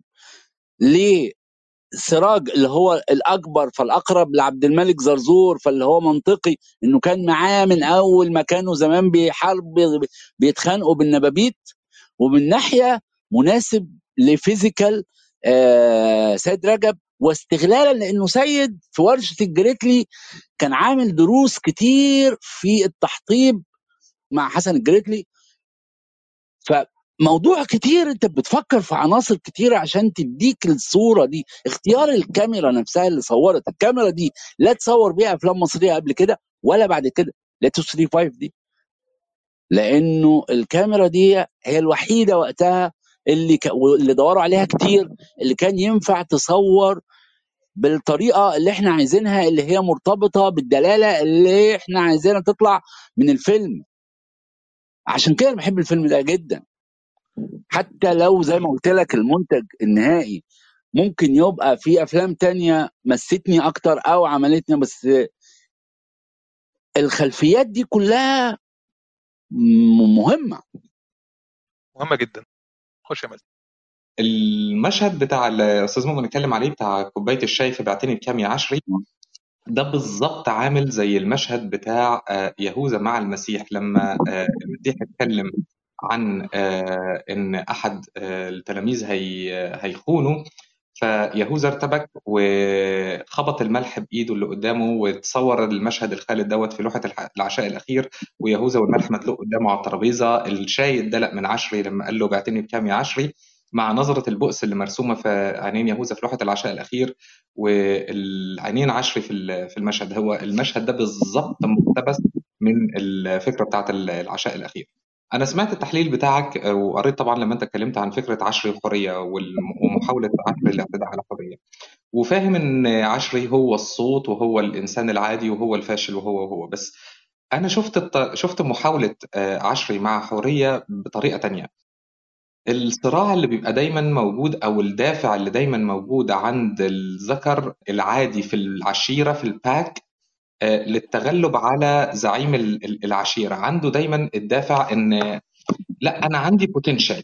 لسراج اللي هو الاكبر فالاقرب لعبد الملك زرزور فاللي هو منطقي انه كان معاه من اول ما كانوا زمان بيحارب بيتخانقوا بالنبابيت ومن ناحيه مناسب لفيزيكال آه سيد رجب واستغلالا لانه سيد في ورشه الجريتلي كان عامل دروس كتير في التحطيب مع حسن الجريتلي فموضوع كتير انت بتفكر في عناصر كتيرة عشان تديك الصورة دي اختيار الكاميرا نفسها اللي صورت الكاميرا دي لا تصور بيها افلام مصرية قبل كده ولا بعد كده لا 235 دي لانه الكاميرا دي هي الوحيدة وقتها اللي ك... واللي دوروا عليها كتير اللي كان ينفع تصور بالطريقه اللي احنا عايزينها اللي هي مرتبطه بالدلاله اللي احنا عايزينها تطلع من الفيلم عشان كده أنا بحب الفيلم ده جدا حتى لو زي ما قلت لك المنتج النهائي ممكن يبقى في افلام تانية مستني اكتر او عملتني بس الخلفيات دي كلها م- مهمه مهمه جدا خش يا مازن المشهد بتاع الاستاذ مؤمن اتكلم عليه بتاع كوبايه الشاي في بعتني بكام يا عشري ده بالظبط عامل زي المشهد بتاع آه، يهوذا مع المسيح لما آه، المسيح اتكلم عن آه، ان احد آه، التلاميذ هي هيخونه فيهوذا ارتبك وخبط الملح بايده اللي قدامه وتصور المشهد الخالد دوت في لوحه الح- العشاء الاخير ويهوذا والملح مدلوق قدامه على الترابيزه الشاي اتدلق من عشري لما قال له بعتني بكام يا عشري مع نظرة البؤس اللي مرسومة في عينين يهوذا في لوحة العشاء الأخير والعينين عشري في ال- في المشهد هو المشهد ده بالظبط مقتبس من الفكرة بتاعت العشاء الأخير أنا سمعت التحليل بتاعك آه، وقريت طبعا لما أنت اتكلمت عن فكرة عشري الحرية والم- ومحاولة عشري الاعتداء على الحرية وفاهم إن عشري هو الصوت وهو الإنسان العادي وهو الفاشل وهو وهو بس أنا شفت الط- شفت محاولة آه، عشري مع حورية بطريقة تانية الصراع اللي بيبقى دايما موجود او الدافع اللي دايما موجود عند الذكر العادي في العشيره في الباك آه، للتغلب على زعيم ال- ال- العشيره عنده دايما الدافع ان لا انا عندي بوتنشال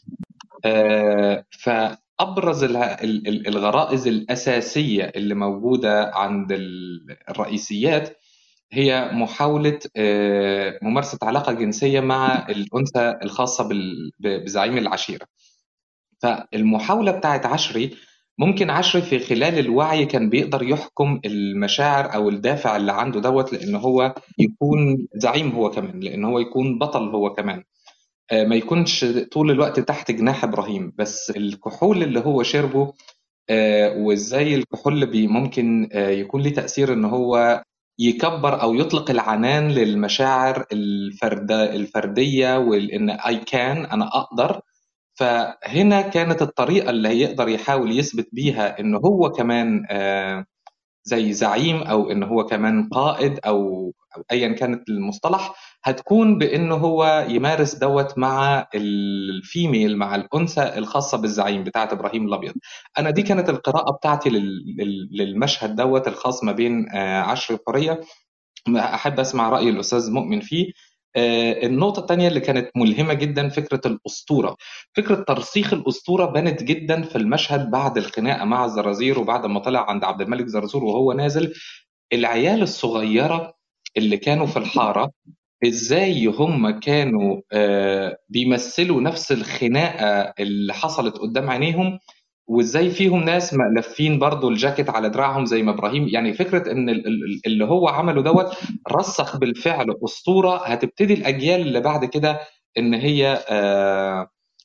فابرز ال- ال- ال- الغرائز الاساسيه اللي موجوده عند ال- الرئيسيات هي محاولة آه، ممارسة علاقة جنسية مع الأنثى الخاصة بال- ب- بزعيم العشيرة فالمحاولة بتاعت عشري ممكن عشري في خلال الوعي كان بيقدر يحكم المشاعر أو الدافع اللي عنده دوت لأن هو يكون زعيم هو كمان لأن هو يكون بطل هو كمان آه، ما يكونش طول الوقت تحت جناح إبراهيم بس الكحول اللي هو شربه آه، وازاي الكحول بي ممكن آه، يكون ليه تأثير ان هو يكبر او يطلق العنان للمشاعر الفرد الفرديه وان اي كان انا اقدر فهنا كانت الطريقه اللي هيقدر يحاول يثبت بيها ان هو كمان آه، زي زعيم او ان هو كمان قائد او او ايا كانت المصطلح هتكون بانه هو يمارس دوت مع الفيميل مع الانثى الخاصه بالزعيم بتاعت ابراهيم الابيض انا دي كانت القراءه بتاعتي لل- لل- للمشهد دوت الخاص ما بين آه، عشر وحوريه احب اسمع راي الاستاذ مؤمن فيه آه، النقطة الثانية اللي كانت ملهمة جدا فكرة الأسطورة فكرة ترسيخ الأسطورة بانت جدا في المشهد بعد الخناقة مع الزرازير وبعد ما طلع عند عبد الملك زرزور وهو نازل العيال الصغيرة اللي كانوا في الحارة ازاي هم كانوا آه، بيمثلوا نفس الخناقة اللي حصلت قدام عينيهم وازاي فيهم ناس ملفين برضو الجاكيت على دراعهم زي ما ابراهيم يعني فكره ان ال- ال- اللي هو عمله دوت رسخ بالفعل اسطوره هتبتدي الاجيال اللي بعد كده ان هي آه،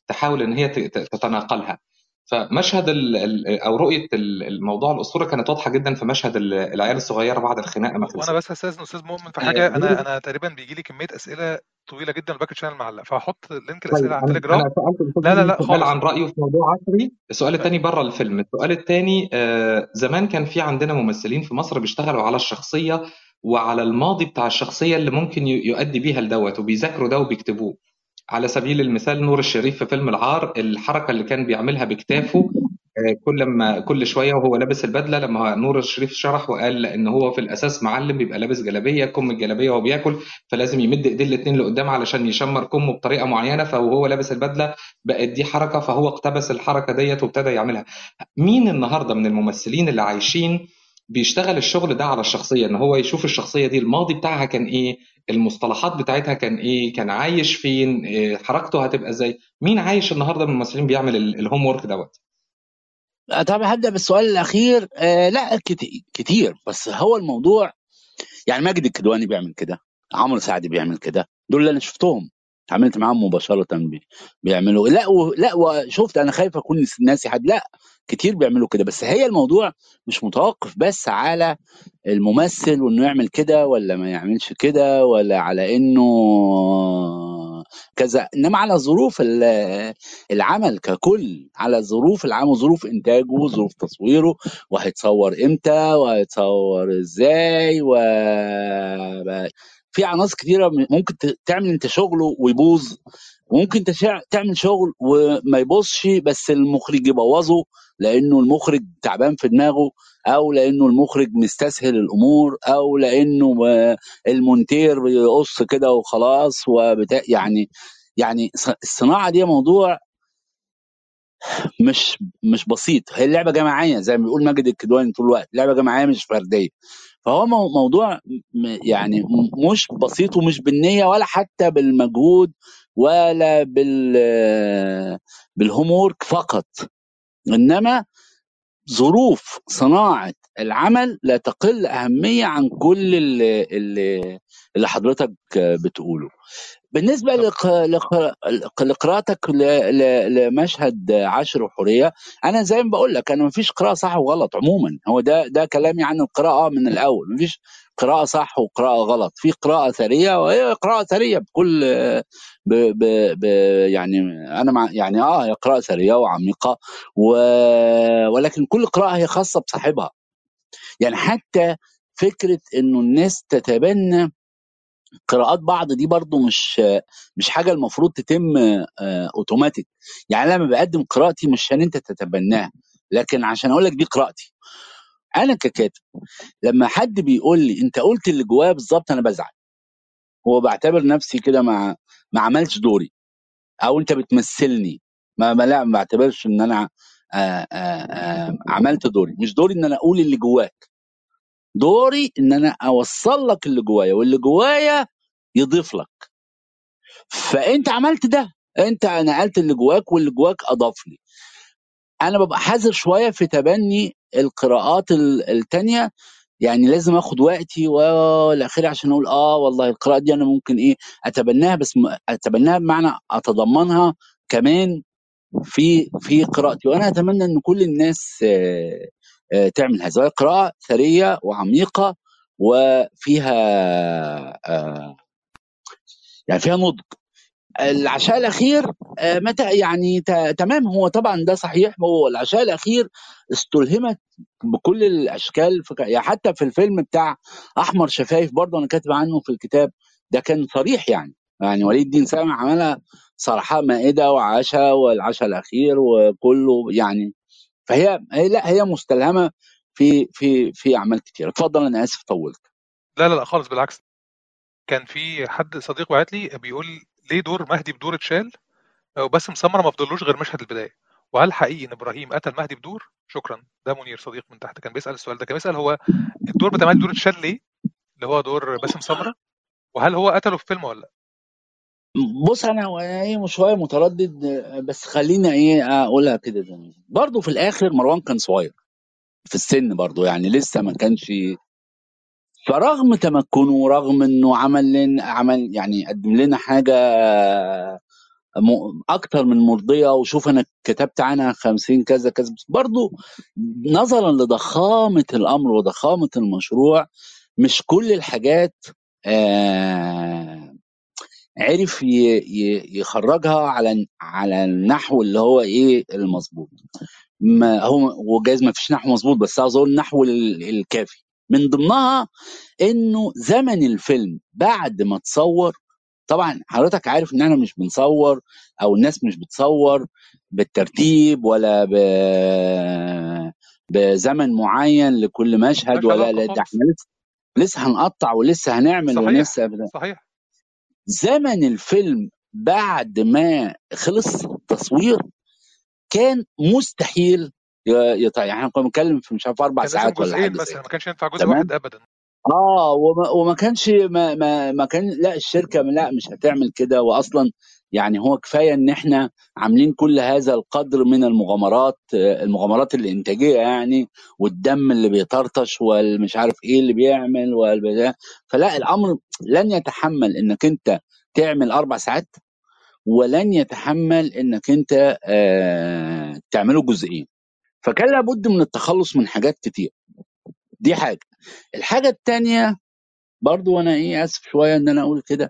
تحاول ان هي ت- ت- تتناقلها فمشهد ال- ال- او رؤيه ال- الموضوع الاسطوره كانت واضحه جدا في مشهد ال- العيال الصغيره بعد الخناقه ما وانا خلصت بس هستاذن استاذ مؤمن في آه، حاجه غير انا انا تقريبا بيجي لي كميه اسئله طويله جدا الباكت شانل معلق فهحط لينك طيب الاسئله على انا التليجرام انا سالت الاستاذ لا لا مؤمن لا سؤال خالص عن رايه في موضوع عصري السؤال ف- الثاني بره الفيلم السؤال الثاني زمان كان في عندنا ممثلين في مصر بيشتغلوا على الشخصيه وعلى الماضي بتاع الشخصيه اللي ممكن ي- يؤدي بيها لدوت وبيذاكروا ده وبيكتبوه على سبيل المثال نور الشريف في فيلم العار الحركه اللي كان بيعملها بكتافه آه، كل ما كل شويه وهو لابس البدله لما نور الشريف شرح وقال ان هو في الاساس معلم بيبقى لابس جلابيه كم الجلابيه وهو بياكل فلازم يمد ايديه الاثنين لقدام علشان يشمر كمه بطريقه معينه فوهو لابس البدله بقت دي حركه فهو اقتبس الحركه ديت وابتدى يعملها مين النهارده من الممثلين اللي عايشين بيشتغل الشغل ده على الشخصيه ان هو يشوف الشخصيه دي الماضي بتاعها كان ايه المصطلحات بتاعتها كان ايه كان عايش فين إيه حركته هتبقى ازاي مين عايش النهارده من الممثلين بيعمل ال- الهوم ورك دوت آه، طب هبدا بالسؤال الاخير آه لا كت- كتير بس هو الموضوع يعني ماجد الكدواني بيعمل كده عمرو سعد بيعمل كده دول اللي انا شفتهم اتعاملت معاهم مباشره بي- بيعملوا لا و... لا وشفت انا خايف اكون ناسي حد لا كتير بيعملوا كده بس هي الموضوع مش متوقف بس على الممثل وانه يعمل كده ولا ما يعملش كده ولا على انه كذا انما على ظروف ال- العمل ككل على ظروف العمل وظروف انتاجه وظروف تصويره وهيتصور امتى وهيتصور ازاي و في عناصر كتيره ممكن ت- تعمل انت شغله ويبوظ وممكن انت شع- تعمل شغل وما يبوظش بس المخرج يبوظه لانه المخرج تعبان في دماغه او لانه المخرج مستسهل الامور او لانه آه، المونتير بيقص كده وخلاص وبتاع يعني يعني ص- الصناعه دي موضوع مش مش بسيط هي اللعبه جماعيه زي ما بيقول ماجد الكدواني طول الوقت لعبه جماعيه مش فرديه فهو مو- موضوع م- يعني م- مش بسيط ومش بالنيه ولا حتى بالمجهود ولا بال بالهوم وورك فقط انما ظروف صناعه العمل لا تقل اهميه عن كل اللي اللي, اللي حضرتك بتقوله بالنسبه طب لق... لق... لقراءتك ل... ل... لمشهد عشر وحوريه انا زي ما بقول لك انا مفيش قراءه صح وغلط عموما هو ده ده كلامي عن القراءه من الاول مفيش قراءه صح وقراءه غلط في قراءه ثريه وهي قراءه ثريه بكل ب... ب... ب... يعني انا مع يعني اه هي قراءه ثريه وعميقه و... ولكن كل قراءه هي خاصه بصاحبها يعني حتى فكره انه الناس تتبنى قراءات بعض دي برضو مش مش حاجه المفروض تتم آه، اوتوماتيك يعني لما بقدم قراءتي مش عشان انت تتبناها لكن عشان اقول لك دي قراءتي انا ككاتب لما حد بيقول لي انت قلت اللي جوايا بالظبط انا بزعل هو بعتبر نفسي كده ما ما عملتش دوري او انت بتمثلني ما ما لا ما بعتبرش ان انا آآ آآ عملت دوري مش دوري ان انا اقول اللي جواك دوري ان انا اوصل لك اللي جوايا واللي جوايا يضيف لك فانت عملت ده انت نقلت اللي جواك واللي جواك اضاف لي انا ببقى حذر شويه في تبني القراءات ال- التانية يعني لازم اخد وقتي والاخير عشان اقول اه والله القراءه دي انا ممكن ايه اتبناها بس م- اتبناها بمعنى اتضمنها كمان في في قراءتي وانا اتمنى ان كل الناس آه، آه، تعمل هذا وهي قراءه ثريه وعميقه وفيها آه، يعني فيها نضج العشاء الاخير آه، متى يعني ت- تمام هو طبعا ده صحيح هو العشاء الاخير استلهمت بكل الاشكال في يعني حتى في الفيلم بتاع احمر شفايف برضه انا كاتب عنه في الكتاب ده كان صريح يعني يعني وليد الدين سامع عملها صراحه مائده وعشاء والعشاء الاخير وكله يعني فهي هي لا هي مستلهمه في في في اعمال كتير اتفضل انا اسف طولت لا لا لا خالص بالعكس كان في حد صديق بعت لي بيقول ليه دور مهدي بدور اتشال وباسم سمره ما فضلوش غير مشهد البدايه وهل حقيقي ان ابراهيم قتل مهدي بدور شكرا ده منير صديق من تحت كان بيسال السؤال ده كان بيسال هو الدور بتاع مهدي دور اتشال ليه اللي هو دور باسم سمره وهل هو قتله في فيلم ولا لا بص انا وانا ايه شويه متردد آه، بس خلينا ايه اقولها كده زي ما هي. برضه في الاخر مروان كان صغير في السن برضه يعني لسه ما كانش فرغم تمكنه ورغم انه عمل لنا عمل يعني قدم لنا حاجه م- اكتر من مرضيه وشوف انا كتبت عنها 50 كذا كذا بس برضو نظرا لضخامه الامر وضخامه المشروع مش كل الحاجات آه عرف ي- ي- يخرجها على على النحو اللي هو ايه المظبوط ما هو وجايز ما فيش نحو مظبوط بس اظن النحو ال- الكافي من ضمنها انه زمن الفيلم بعد ما تصور طبعا حضرتك عارف ان احنا مش بنصور او الناس مش بتصور بالترتيب ولا ب... بزمن معين لكل مشهد ملهاش ولا علاقة لا ده خالص احنا لسه لسه هنقطع ولسه هنعمل صحيح ولسه صحيح زمن الفيلم بعد ما خلص تصوير كان مستحيل ي- يط... يعني احنا كنا بنتكلم في مش عارف اربع كان لازم ساعات ولا جزئين حاجه زي مثلا ما كده كانش ينفع جزء تمام واحد ابدا اه وما, وما كانش ما, ما, ما كان لا الشركه لا مش هتعمل كده واصلا يعني هو كفايه ان احنا عاملين كل هذا القدر من المغامرات آه، المغامرات الانتاجيه يعني والدم اللي بيطرطش والمش عارف ايه اللي بيعمل والبتاع فلا الامر لن يتحمل انك انت تعمل اربع ساعات ولن يتحمل انك انت آه تعمله جزئين فكان لابد من التخلص من حاجات كتير دي حاجه الحاجه الثانيه برضو انا ايه اسف شويه ان انا اقول كده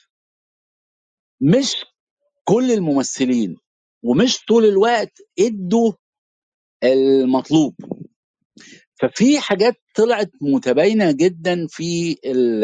مش كل الممثلين ومش طول الوقت ادوا المطلوب ففي حاجات طلعت متباينه جدا في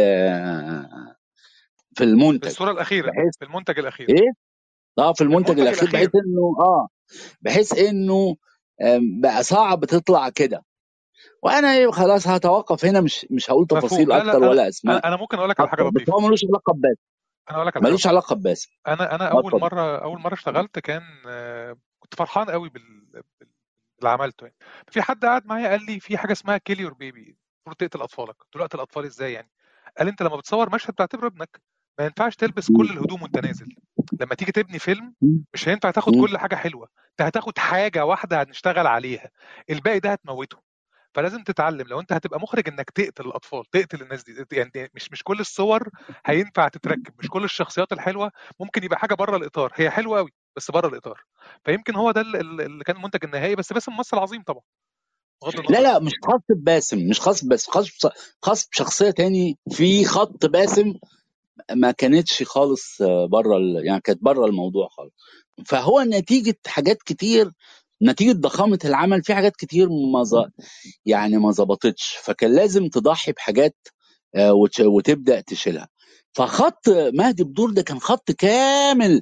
ال- في في المنتج الصورة الأخيرة بحيث في المنتج الأخير ايه اه في في المنتج المنتج الاخير بحيث الأخير انه اه بحيث انه آم، بقى صعب تطلع كده وانا إيه خلاص هتوقف هنا مش مش هقول مفهوم تفاصيل لا اكتر لا أنا ولا اسماء أنا أنا ممكن أقول لك على حاجة اكتر بس لطيفة هو ملوش علاقه بباسم أنا أقول لك على حاجة ملوش لطيفة علاقه بباسم أنا أنا اه أول اتفضل مرة أول مرة اشتغلت كان آه، كنت فرحان قوي بال... بال- باللي عملته يعني في حد قعد معايا قال لي في حاجة اسمها كيل يور بيبي المفروض تقتل أطفالك قلت له أقتل أطفالي إزاي يعني قال لي أنت لما بتصور مشهد بتعتبره ابنك ما ينفعش تلبس كل الهدوم وانت نازل لما تيجي تبني فيلم مش هينفع تاخد كل حاجة حلوة انت هتاخد حاجة واحدة هنشتغل عليها الباقي ده هتموته فلازم تتعلم لو انت هتبقى مخرج انك تقتل الاطفال تقتل الناس دي يعني دي- مش مش كل الصور هينفع تتركب مش كل الشخصيات الحلوه ممكن يبقى حاجه بره الاطار هي حلوه قوي بس بره الاطار فيمكن هو ده ال- ال- اللي كان المنتج النهائي بس باسم ممثل عظيم طبعا بغض لا النظر لا مش خاص بباسم مش خاص بس خاص خاص بشخصيه تاني في خط باسم ما كانتش خالص بره يعني كانت بره الموضوع خالص فهو نتيجه حاجات كتير نتيجه ضخامه العمل في حاجات كتير ما ز... يعني ما ظبطتش فكان لازم تضحي بحاجات آه، وت- وتبدا تشيلها فخط مهدي بدور ده كان خط كامل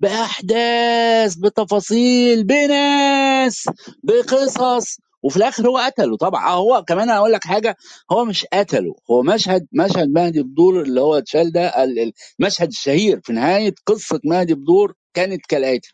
باحداث بتفاصيل بناس بقصص وفي الاخر هو قتله طبعا آه، هو كمان اقول لك حاجه هو مش قتله هو مشهد مشهد مهدي بدور اللي هو اتشال ده ال- ال- المشهد الشهير في نهايه قصه مهدي بدور كانت كالاتي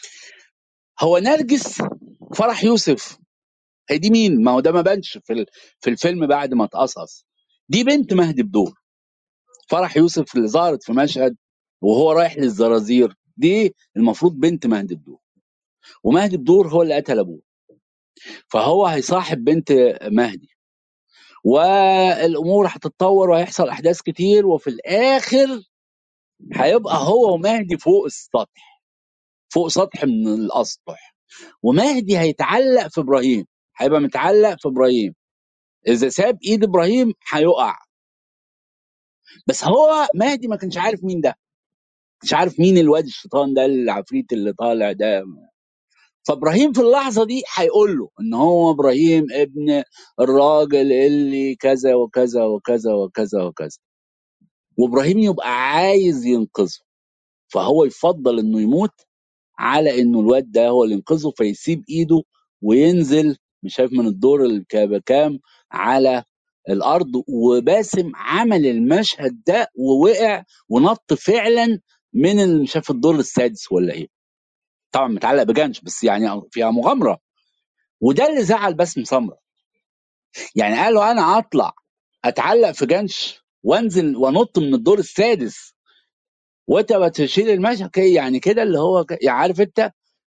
هو نرجس فرح يوسف هي دي مين ما هو ده ما بانش في ال- في الفيلم بعد ما اتقصص دي بنت مهدي بدور فرح يوسف اللي ظهرت في مشهد وهو رايح للزرازير دي المفروض بنت مهدي بدور ومهدي بدور هو اللي قتل ابوه فهو هيصاحب بنت مهدي والامور هتتطور وهيحصل احداث كتير وفي الاخر هيبقى هو ومهدي فوق السطح فوق سطح من الاسطح ومهدي هيتعلق في ابراهيم هيبقى متعلق في ابراهيم اذا ساب ايد ابراهيم هيقع بس هو مهدي ما كانش عارف مين ده مش عارف مين الواد الشيطان ده العفريت اللي طالع ده فابراهيم في اللحظه دي هيقول له ان هو ابراهيم ابن الراجل اللي كذا وكذا وكذا وكذا وكذا وابراهيم يبقى عايز ينقذه فهو يفضل انه يموت على انه الواد ده هو اللي ينقذه فيسيب ايده وينزل مش شايف من الدور الكام على الارض وباسم عمل المشهد ده ووقع ونط فعلا من ال- مش عارف الدور السادس ولا ايه طبعا متعلق بجنش بس يعني فيها مغامره وده اللي زعل باسم سمره يعني قال له انا اطلع اتعلق في جنش وانزل وانط من الدور السادس وانت بتشيل المشهد كي- يعني كده اللي هو ك- يعني عارف انت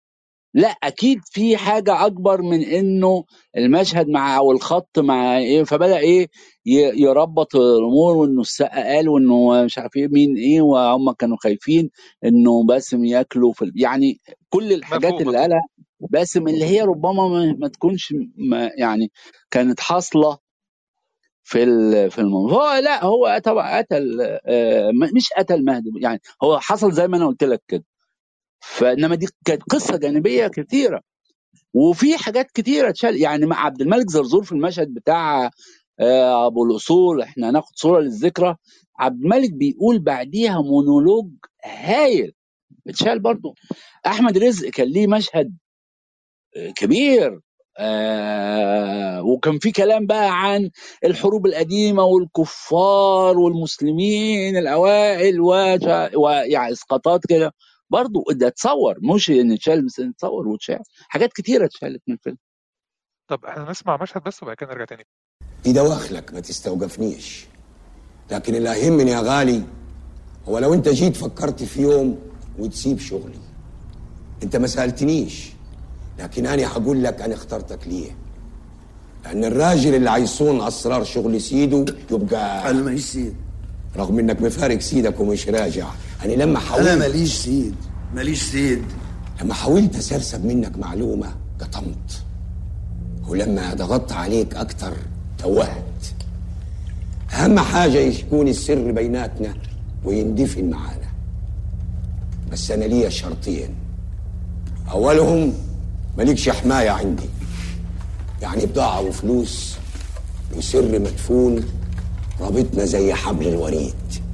لا اكيد في حاجه اكبر من انه المشهد مع او الخط مع ايه فبدا ايه ي- يربط الامور وانه السقا قال وانه مش عارف ايه مين ايه وهم كانوا خايفين انه باسم ياكلوا في ال- يعني كل الحاجات مفهوم اللي مفهوم قالها باسم اللي هي ربما ما, ما تكونش ما يعني كانت حاصله في ال- في الموضوع هو لا هو طبعا قتل آه، م- مش قتل مهدي يعني هو حصل زي ما انا قلت لك كده فانما دي كانت قصه جانبيه كثيره وفي حاجات كتيره اتشال يعني مع عبد الملك زرزور في المشهد بتاع آه، ابو الاصول احنا هناخد صوره للذكرى عبد الملك بيقول بعديها مونولوج هايل اتشال برضه احمد رزق كان ليه مشهد آه، كبير آه وكان في كلام بقى عن الحروب القديمه والكفار والمسلمين الاوائل وشا- ويعني اسقاطات كده برضه ده اتصور مش ان اتشال بس اتصور واتشال حاجات كتيره اتشالت من الفيلم طب احنا نسمع مشهد بس وبعد كده نرجع تاني دي دواخلك ما تستوقفنيش لكن اللي يهمني يا غالي هو لو انت جيت فكرت في يوم وتسيب شغلي انت ما سألتنيش لكن انا هقول لك انا اخترتك ليه لان الراجل اللي هيصون اسرار شغل سيده يبقى انا ماليش سيد رغم انك مفارق سيدك ومش راجع انا لما حاولت انا ماليش سيد ماليش سيد لما حاولت اسرسب منك معلومه قطمت ولما ضغطت عليك اكتر توهت اهم حاجه يكون السر بيناتنا ويندفن معانا بس انا ليا شرطين اولهم مالكش حمايه عندي يعني بضاعه وفلوس وسر مدفون رابطنا زي حبل الوريد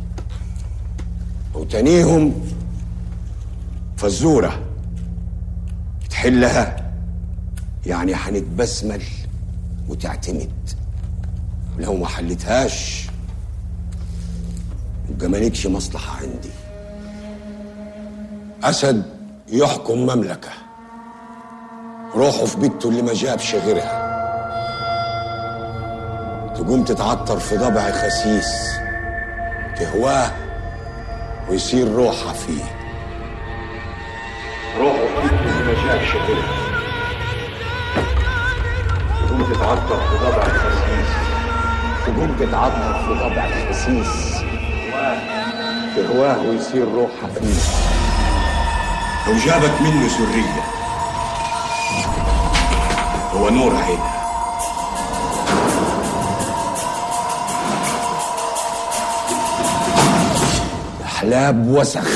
وتانيهم فزوره تحلها يعني هنتبسمل وتعتمد لو ما حلتهاش يبقى مالكش مصلحة عندي أسد يحكم مملكة روحه في بيته اللي ما جابش غيرها تقوم تتعطر في ضبع خسيس تهواه ويصير روحها فيه روحه في بيته اللي ما جابش غيرها تقوم تتعطر في ضبع الخسيس تقوم تتعطر في ضبع الخسيس تهواه ويصير روحها فيه لو جابت منه سرية هو نور عينها أحلاب وسخ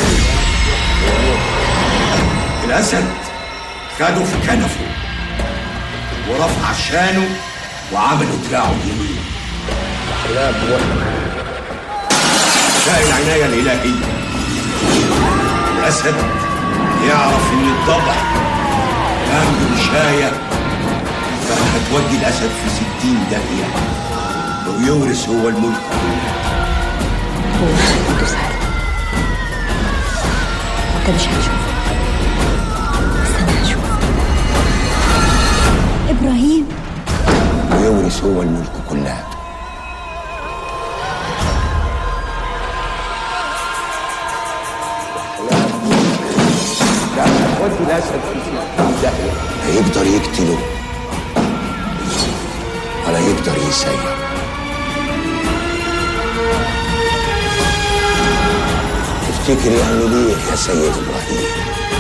الأسد خده في كنفه ورفع شانه وعملوا دراعه اليمين أحلاب وسخ شاء العناية الإلهية الأسد يعرف إن الضبع عنده مشاية فهتودي الأسد في ستين داهية ويورث هو الملك هو هياخده ساعتها انت مش هتشوف بس انا هشوف ابراهيم ويورث هو الملك كلها هتودي الأسد في ستين داهية لا يقدر يقتله ولا يقدر يسير تفتكر يعمل ايه يا سيد ابراهيم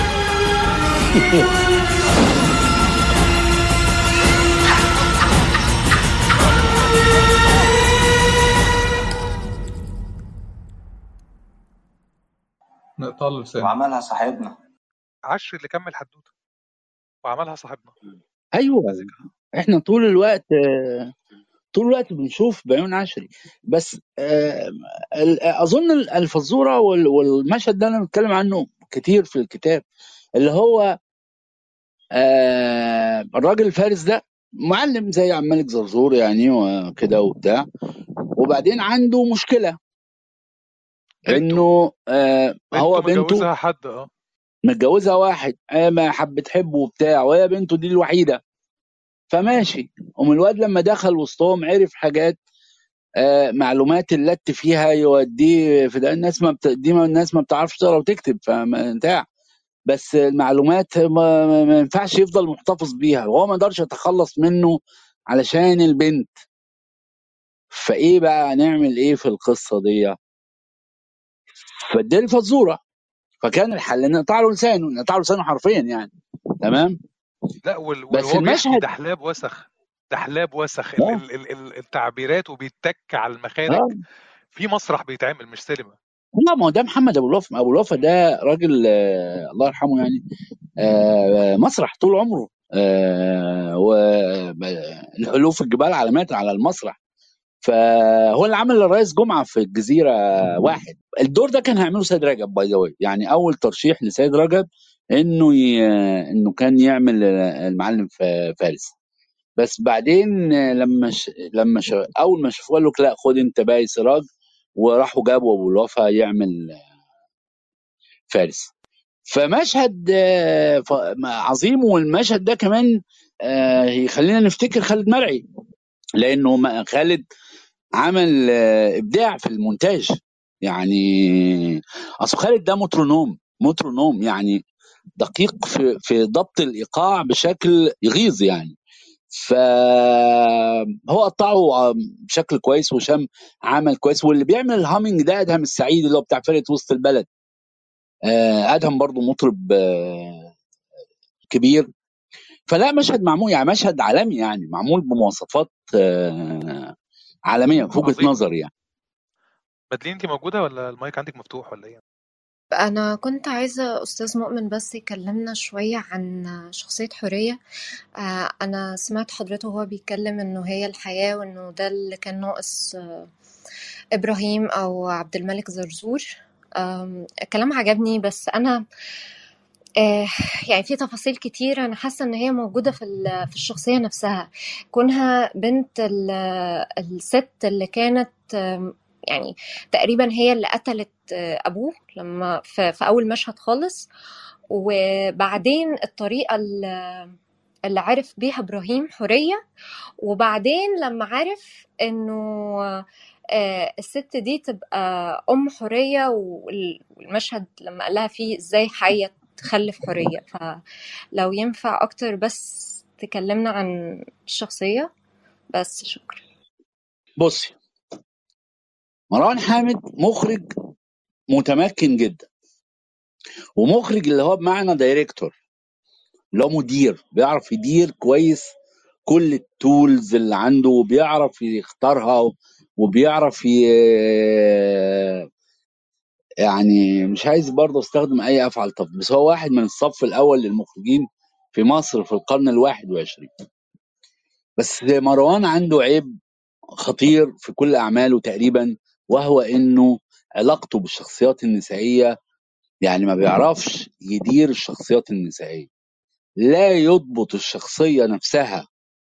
نقطع له لسانه وعملها صاحبنا عشر اللي كمل حدوته وعملها صاحبنا ايوه احنا طول الوقت آه، طول الوقت بنشوف بعيون عشري بس آه، ال- اظن الفزوره وال- والمشهد ده انا بتكلم عنه كتير في الكتاب اللي هو آه، الراجل الفارس ده معلم زي عبد الملك زرزور يعني وكده وبتاع وبعدين عنده مشكله بنته انه آه، هو بنته بنته متجوزها حد اه متجوزها واحد آه، ما حب تحبه وبتاع وهي بنته دي الوحيده فماشي ومن الواد لما دخل وسطهم عرف حاجات آه، معلومات اللت فيها يوديه في ده الناس ما بت... دي ما الناس ما بتعرفش تقرا وتكتب فبتاع بس المعلومات ما, ما ما ينفعش يفضل محتفظ بيها وهو ما يقدرش يتخلص منه علشان البنت فايه بقى نعمل ايه في القصه دي فاداني فزوره فكان الحل ان نقطع له لسانه نقطع له لسانه حرفيا يعني تمام لا وال- بس وهو بيحكي المشهد دحلاب وسخ دحلاب وسخ ال اه ال ال ال- التعبيرات وبيتك على المخارج اه في مسرح بيتعمل مش سينما لا ما هو ده محمد ابو الوفا ابو الوفا ده راجل آه الله يرحمه يعني آه مسرح طول عمره آه والالوف الجبال علامات على المسرح فهو اللي عمل الرئيس جمعه في الجزيره واحد الدور ده كان هيعمله سيد رجب باي ذا يعني اول ترشيح لسيد رجب انه ي... انه كان يعمل المعلم ف- فارس بس بعدين لما ش... لما ش... اول ما شافوه قال لك لا خد انت باقي سراج وراحوا جابوا ابو الوفا يعمل فارس فمشهد آه، ف- عظيم والمشهد ده كمان آه، يخلينا نفتكر خالد مرعي لانه ما- خالد عمل آه، ابداع في المونتاج يعني اصل خالد ده مترونوم مترونوم يعني دقيق في في ضبط الايقاع بشكل يغيظ يعني فهو قطعه بشكل كويس وشام عمل كويس واللي بيعمل الهامينج ده ادهم السعيد اللي هو بتاع فرقه وسط البلد آه، ادهم برضو مطرب آه، كبير فلا مشهد معمول يعني مشهد عالمي يعني معمول بمواصفات آه، عالميه في وجهه عظيم نظري يعني مدلين انت موجوده ولا المايك عندك مفتوح ولا ايه أنا كنت عايزة أستاذ مؤمن بس يكلمنا شوية عن شخصية حورية آه، أنا سمعت حضرته وهو بيتكلم إنه هي الحياة وإنه ده اللي كان ناقص آه، إبراهيم أو عبد الملك زرزور آم، الكلام عجبني بس أنا آه، يعني في تفاصيل كتير أنا حاسة إن هي موجودة في ال- في الشخصية نفسها كونها بنت ال- الست اللي كانت آم، يعني تقريبا هي اللي قتلت آه، أبوه لما في, في أول مشهد خالص وبعدين الطريقة اللي اللي عرف بيها إبراهيم حورية وبعدين لما عرف إنه آه، الست دي تبقى أم حورية وال- والمشهد لما قال لها فيه إزاي حية تخلف حورية فلو ينفع أكتر بس تكلمنا عن الشخصية بس شكرا بصي مروان حامد مخرج متمكن جدا ومخرج اللي هو بمعنى دايركتور اللي هو مدير بيعرف يدير كويس كل التولز اللي عنده وبيعرف يختارها وبيعرف ي... يعني مش عايز برضه استخدم اي افعل تفضيل بس هو واحد من الصف الاول للمخرجين في مصر في القرن الواحد وعشرين بس مروان عنده عيب خطير في كل اعماله تقريبا وهو انه علاقته بالشخصيات النسائيه يعني ما بيعرفش يدير الشخصيات النسائيه لا يضبط الشخصيه نفسها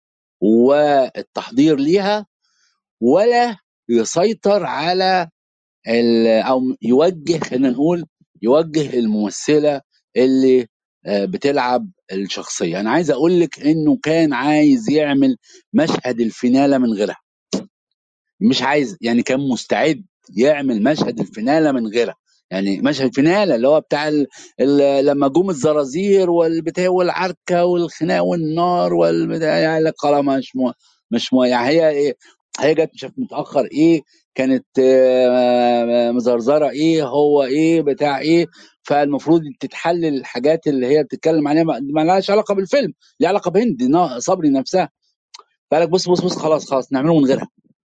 والتحضير ليها ولا يسيطر على ال- او يوجه خلينا نقول يوجه الممثله اللي آه، بتلعب الشخصيه انا عايز اقول لك انه كان عايز يعمل مشهد الفيناله من غيرها مش عايز يعني كان مستعد يعمل مشهد الفيناله من غيرها يعني مشهد الفيناله اللي هو بتاع ال... ال... لما جم الزرازير والبتاع والعركه والخناق والنار والبتاع يعني لك خلاص مش مو... مش مو... يعني هي ايه هي جت مش عارف متاخر ايه كانت آه، مزرزره ايه هو ايه بتاع ايه فالمفروض تتحلل الحاجات اللي هي بتتكلم عليها ما ما لهاش علاقه بالفيلم ليها علاقه بهند نا- صبري نفسها فقال لك بص بص بص خلاص خلاص نعمله من غيرها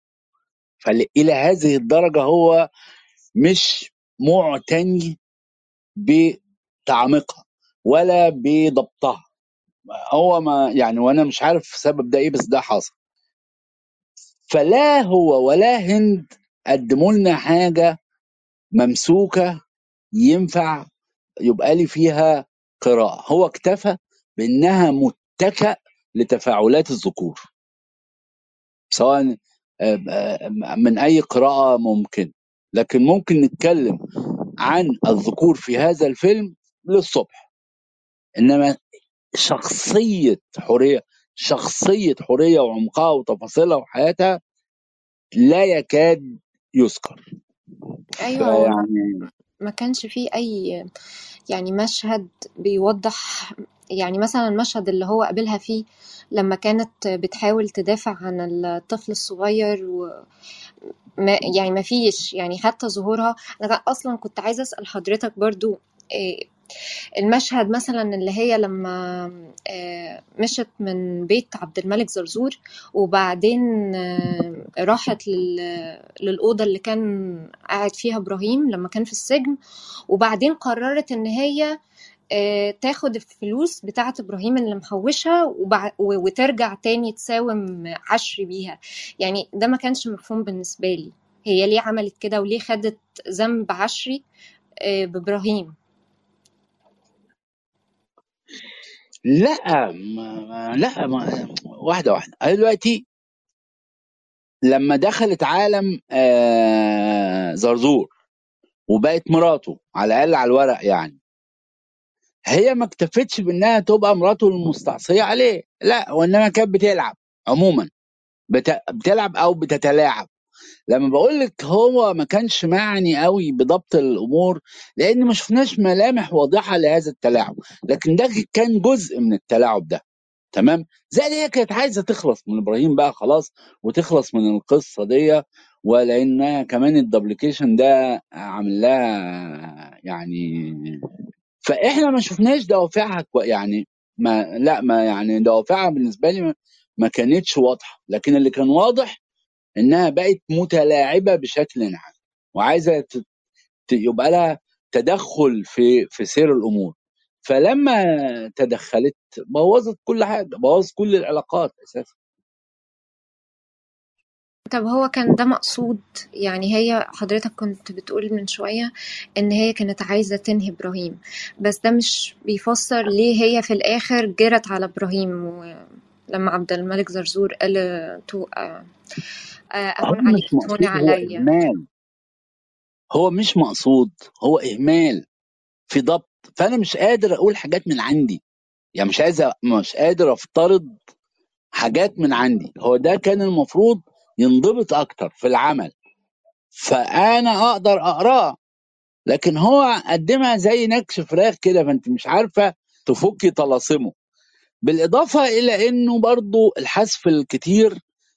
فإلى هذه الدرجة هو مش معتني بتعميقها ولا بضبطها هو ما يعني وانا مش عارف سبب ده ايه بس ده حصل فلا هو ولا هند قدموا لنا حاجه ممسوكه ينفع يبقى لي فيها قراءه هو اكتفى بانها متكأ لتفاعلات الذكور سواء آه، آه، من اي قراءه ممكن لكن ممكن نتكلم عن الذكور في هذا الفيلم للصبح انما شخصيه حوريه شخصيه حوريه وعمقها وتفاصيلها وحياتها لا يكاد يذكر أيوة هو فيعني ما كانش فيه أي يعني مشهد بيوضح يعني مثلا المشهد اللي هو قابلها فيه لما كانت بتحاول تدافع عن الطفل الصغير و ما يعني ما فيش يعني حتى ظهورها انا اصلا كنت عايزه اسال حضرتك برضو إيه المشهد مثلا اللي هي لما آه، مشت من بيت عبد الملك زرزور وبعدين آه، راحت لل- للأوضة اللي كان قاعد فيها إبراهيم لما كان في السجن وبعدين قررت إن هي آه، تاخد الفلوس بتاعة إبراهيم اللي محوشها وبع- و- وترجع تاني تساوم عشري بيها يعني ده ما كانش مفهوم بالنسبة لي هي ليه عملت كده وليه خدت ذنب عشري آه، بإبراهيم لا ما ما- لا ما واحده واحده أنا دلوقتي لما دخلت عالم آه زرزور وبقت مراته على الاقل على الورق يعني هي ما اكتفتش بانها تبقى مراته المستعصيه عليه لا وانما كانت بتلعب عموما بت... بتلعب او بتتلاعب لما بقول لك هو ما كانش معني قوي بضبط الامور لان ما شفناش ملامح واضحه لهذا التلاعب لكن ده كان جزء من التلاعب ده تمام زي اللي هي كانت عايزه تخلص من ابراهيم بقى خلاص وتخلص من القصه دي ولانها كمان الدبليكيشن ده عامل لها يعني فاحنا ما شفناش دوافعها كو- يعني ما لا ما يعني دوافعها بالنسبه لي ما, ما كانتش واضحه لكن اللي كان واضح انها بقت متلاعبه بشكل عام وعايزه ت- ت- يبقى لها تدخل في في سير الامور فلما تدخلت بوظت كل حاجه بوظت كل العلاقات اساسا طب هو كان ده مقصود يعني هي حضرتك كنت بتقول من شوية إن هي كانت عايزة تنهي إبراهيم بس ده مش بيفسر ليه هي في الآخر جرت على إبراهيم ولما عبد الملك زرزور قال تو آه، آه، هو أهون عليك مش مقصود تهوني هو عليا اهمال هو مش مقصود هو اهمال في ضبط فانا مش قادر اقول حاجات من عندي يعني مش عايز أ- مش قادر افترض حاجات من عندي هو ده كان المفروض ينضبط اكتر في العمل فانا اقدر اقراه لكن هو قدمها زي نكش فراخ كده فانت مش عارفه تفكي طلاسمه بالاضافه الى انه برضو الحذف الكتير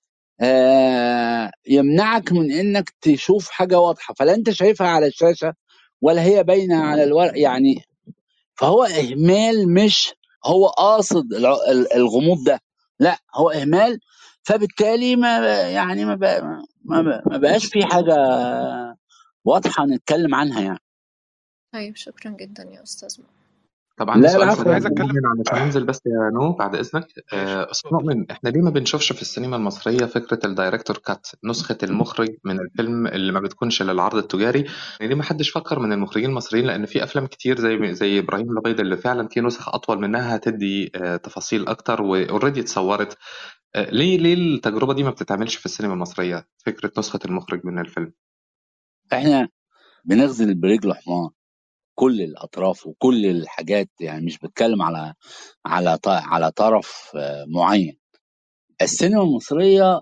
آه يمنعك من انك تشوف حاجه واضحه فلا انت شايفها على الشاشه ولا هي باينه على الورق يعني فهو اهمال مش هو قاصد الع- ال- الغموض ده لا هو اهمال فبالتالي ما يعني ما بقى ما بقى ما بقاش في حاجه واضحه نتكلم عنها يعني طيب شكرا جدا يا أستاذ مؤمن. طب عندي لا سؤال العفو انا سريع عايز يا اتكلم مؤمن علشان انزل بس يا نو بعد اذنك ماشي آه، استاذ اتفضل مؤمن احنا ليه ما بنشوفش في السينما المصريه فكره الدايركتور كات نسخه المخرج من الفيلم اللي ما بتكونش للعرض التجاري يعني ليه ما حدش فكر من المخرجين المصريين لان في افلام كتير زي زي ابراهيم الابيض اللي فعلا في نسخ اطول منها هتدي آه، تفاصيل اكتر واوريدي اتصورت آه، ليه ليه التجربه دي ما بتتعملش في السينما المصريه فكره نسخه المخرج من الفيلم احنا بنغزل برجل حمار كل الاطراف وكل الحاجات يعني مش بتكلم على على ط- على طرف آه، معين السينما المصريه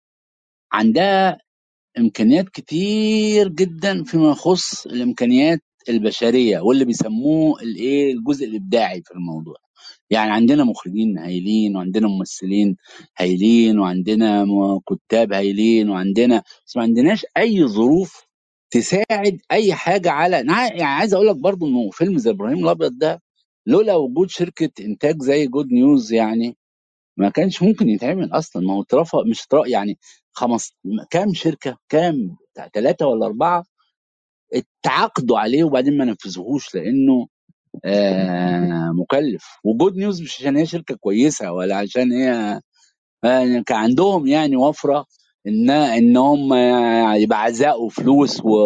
عندها امكانيات كتير جدا فيما يخص الامكانيات البشريه واللي بيسموه الايه الجزء الابداعي في الموضوع يعني عندنا مخرجين هايلين وعندنا ممثلين هايلين وعندنا م- كتاب هايلين وعندنا بس ما عندناش اي ظروف تساعد اي حاجه على أنا عاي- يعني عايز اقول لك برضو انه فيلم زي ابراهيم الابيض ده لولا وجود شركه انتاج زي جود نيوز يعني ما كانش ممكن يتعمل اصلا ما هو اترفع مش اترفع يعني خمس كام شركه كام ثلاثه ولا اربعه اتعاقدوا عليه وبعدين ما نفذوهوش لانه آه مكلف وجود نيوز مش عشان هي شركه كويسه ولا عشان هي آه كان عندهم يعني وفره ان ان هم يبقى عزاء فلوس و